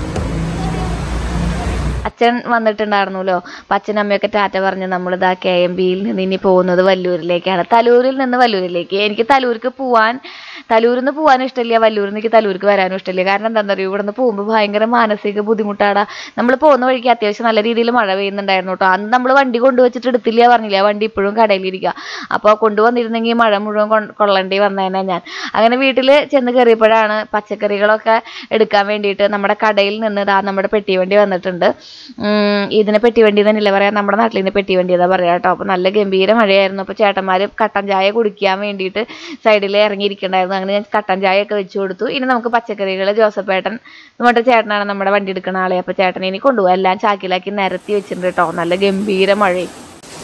അച്ഛൻ വന്നിട്ടുണ്ടായിരുന്നല്ലോ അപ്പൊ അച്ഛനും അമ്മയൊക്കെ ടാറ്റ പറഞ്ഞ് നമ്മളിതാ കെ എം ബിയിൽ നിന്ന് ഇനി പോകുന്നത് വല്ലൂരിലേക്കാണ് തലൂരിൽ നിന്ന് വല്ലൂരിലേക്ക് എനിക്ക് തലൂർക്ക് പോവാൻ തലൂരിൽ നിന്ന് പോകാനും ഇഷ്ടമില്ല വല്ലൂരിൽ നിന്ന് എനിക്ക് തലൂർക്ക് വരാനും ഇഷ്ടമില്ല കാരണം എന്താണെന്ന് അറിയോ ഇവിടെ നിന്ന് പോകുമ്പോൾ ഭയങ്കര മാനസിക ബുദ്ധിമുട്ടാടാ നമ്മൾ പോകുന്ന വഴിക്ക് അത്യാവശ്യം നല്ല രീതിയിൽ മഴ പെയ്യുന്നുണ്ടായിരുന്നു കേട്ടോ അന്ന് നമ്മൾ വണ്ടി കൊണ്ടുവച്ചിട്ട് എടുത്തില്ല പറഞ്ഞില്ല ആ വണ്ടി ഇപ്പോഴും കടയിലിരിക്കുക അപ്പോൾ കൊണ്ടുവന്നിരുന്നെങ്കിൽ മഴ മുഴുവൻ കൊ- കൊള്ളേണ്ടി വന്നേനെ ഞാൻ അങ്ങനെ വീട്ടിൽ ചെന്ന് കയറിയപ്പോഴാണ് പച്ചക്കറികളൊക്കെ എടുക്കാൻ വേണ്ടിയിട്ട് നമ്മുടെ കടയിൽ നിന്ന് ഇതാ നമ്മുടെ പെട്ടി വണ്ടി വന്നിട്ടുണ്ട് ഉം, ഇതിനെ പെട്ടി വണ്ടി തന്നെയല്ലേ പറയാം നമ്മുടെ നാട്ടിൽ നിന്ന് പെട്ടി വണ്ടി എന്നാ പറയാം കേട്ടോ അപ്പോൾ നല്ല ഗംഭീര മഴയായിരുന്നു അപ്പോൾ ചേട്ടന്മാർ കട്ടൻ ചായ കുടിക്കാൻ വേണ്ടിയിട്ട് സൈഡിൽ ഇറങ്ങിയിരിക്കണ്ടായിരുന്നു അങ്ങനെ ഞാൻ കട്ടൻ ചായ ഒക്കെ വെച്ച് കൊടുത്തു ഇനി നമുക്ക് പച്ചക്കറികൾ ജോസഫേട്ടൻ നമ്മുടെ ചേട്ടനാണ് നമ്മുടെ വണ്ടി എടുക്കുന്ന ആളെ അപ്പോൾ ചേട്ടനെ ഇനി കൊണ്ടുപോകാം എല്ലാം ചാക്കിലാക്കി നിരത്തി വെച്ചിട്ടുണ്ട് കേട്ടോ നല്ല ഗംഭീര മഴയും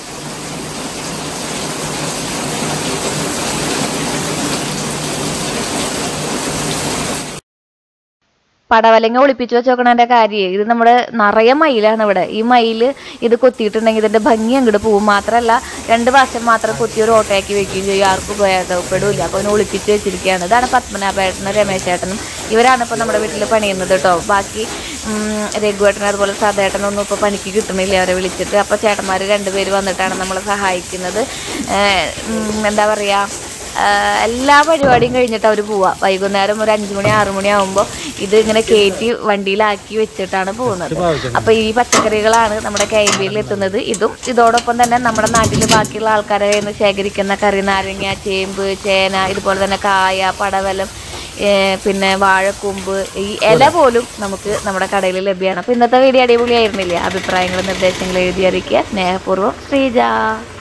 പടവലങ്ങ ഒളിപ്പിച്ച് വെച്ചോക്കണതിന്റെ കാര്യം ഇത് നമ്മുടെ നിറയെ മയിലാണ് ഇവിടെ ഈ മയില് ഇത് കൊത്തിയിട്ടുണ്ടെങ്കിൽ ഇതിന്റെ ഭംഗി അങ്ങോട്ട് പോകും മാത്രമല്ല രണ്ട് പ്രാവശ്യം മാത്രം കൊത്തി ഒരു ഓട്ടയാക്കി വെക്കുകയും ചെയ്യും ആർക്കും ഉപയോഗപ്പെടില്ല അപ്പോൾ അതിനെ ഒളിപ്പിച്ച് വെച്ചിരിക്കുകയാണ് ഇതാണ് പത്മനാഭേട്ടനും രമേശേട്ടനും ഇവരാണ് ഇപ്പോൾ നമ്മുടെ വീട്ടിൽ പണിയുന്നത് കേട്ടോ ബാക്കി ഉം, രഘുവേട്ടനും അതുപോലെ സദേട്ടനൊന്നും ഇപ്പോൾ പണിക്ക് കിട്ടണില്ല അവരെ വിളിച്ചിട്ട് അപ്പോൾ ചേട്ടന്മാർ രണ്ടുപേര് വന്നിട്ടാണ് നമ്മളെ സഹായിക്കുന്നത് ഏഹ്, ഉം, എന്താ പറയുക ആഹ് എല്ലാ പരിപാടിയും കഴിഞ്ഞിട്ട് അവർ പോവാ വൈകുന്നേരം ഒരു അഞ്ചു മണി ആറു മണി ആകുമ്പോൾ ഇത് ഇങ്ങനെ കയറ്റി വണ്ടിയിലാക്കി വെച്ചിട്ടാണ് പോകുന്നത് അപ്പൊ ഈ പച്ചക്കറികളാണ് നമ്മുടെ കൈമ്പിയിൽ എത്തുന്നത് ഇതും ഇതോടൊപ്പം തന്നെ നമ്മുടെ നാട്ടിൽ ബാക്കിയുള്ള ആൾക്കാരെ കയ്യിൽ നിന്ന് ശേഖരിക്കുന്ന കറി നാരങ്ങ ചേമ്പ് ചേന ഇതുപോലെ തന്നെ കായ പടവലം ഏഹ് പിന്നെ വാഴക്കൂമ്പ് ഈ ഇല പോലും നമുക്ക് നമ്മുടെ കടയിൽ ലഭ്യമാണ് അപ്പൊ ഇന്നത്തെ വീഡിയോ അടിപൊളിയായിരുന്നില്ലേ അഭിപ്രായങ്ങളും നിർദ്ദേശങ്ങളും എഴുതി അറിയിക്കുക സ്നേഹപൂർവ്വം ശ്രീജ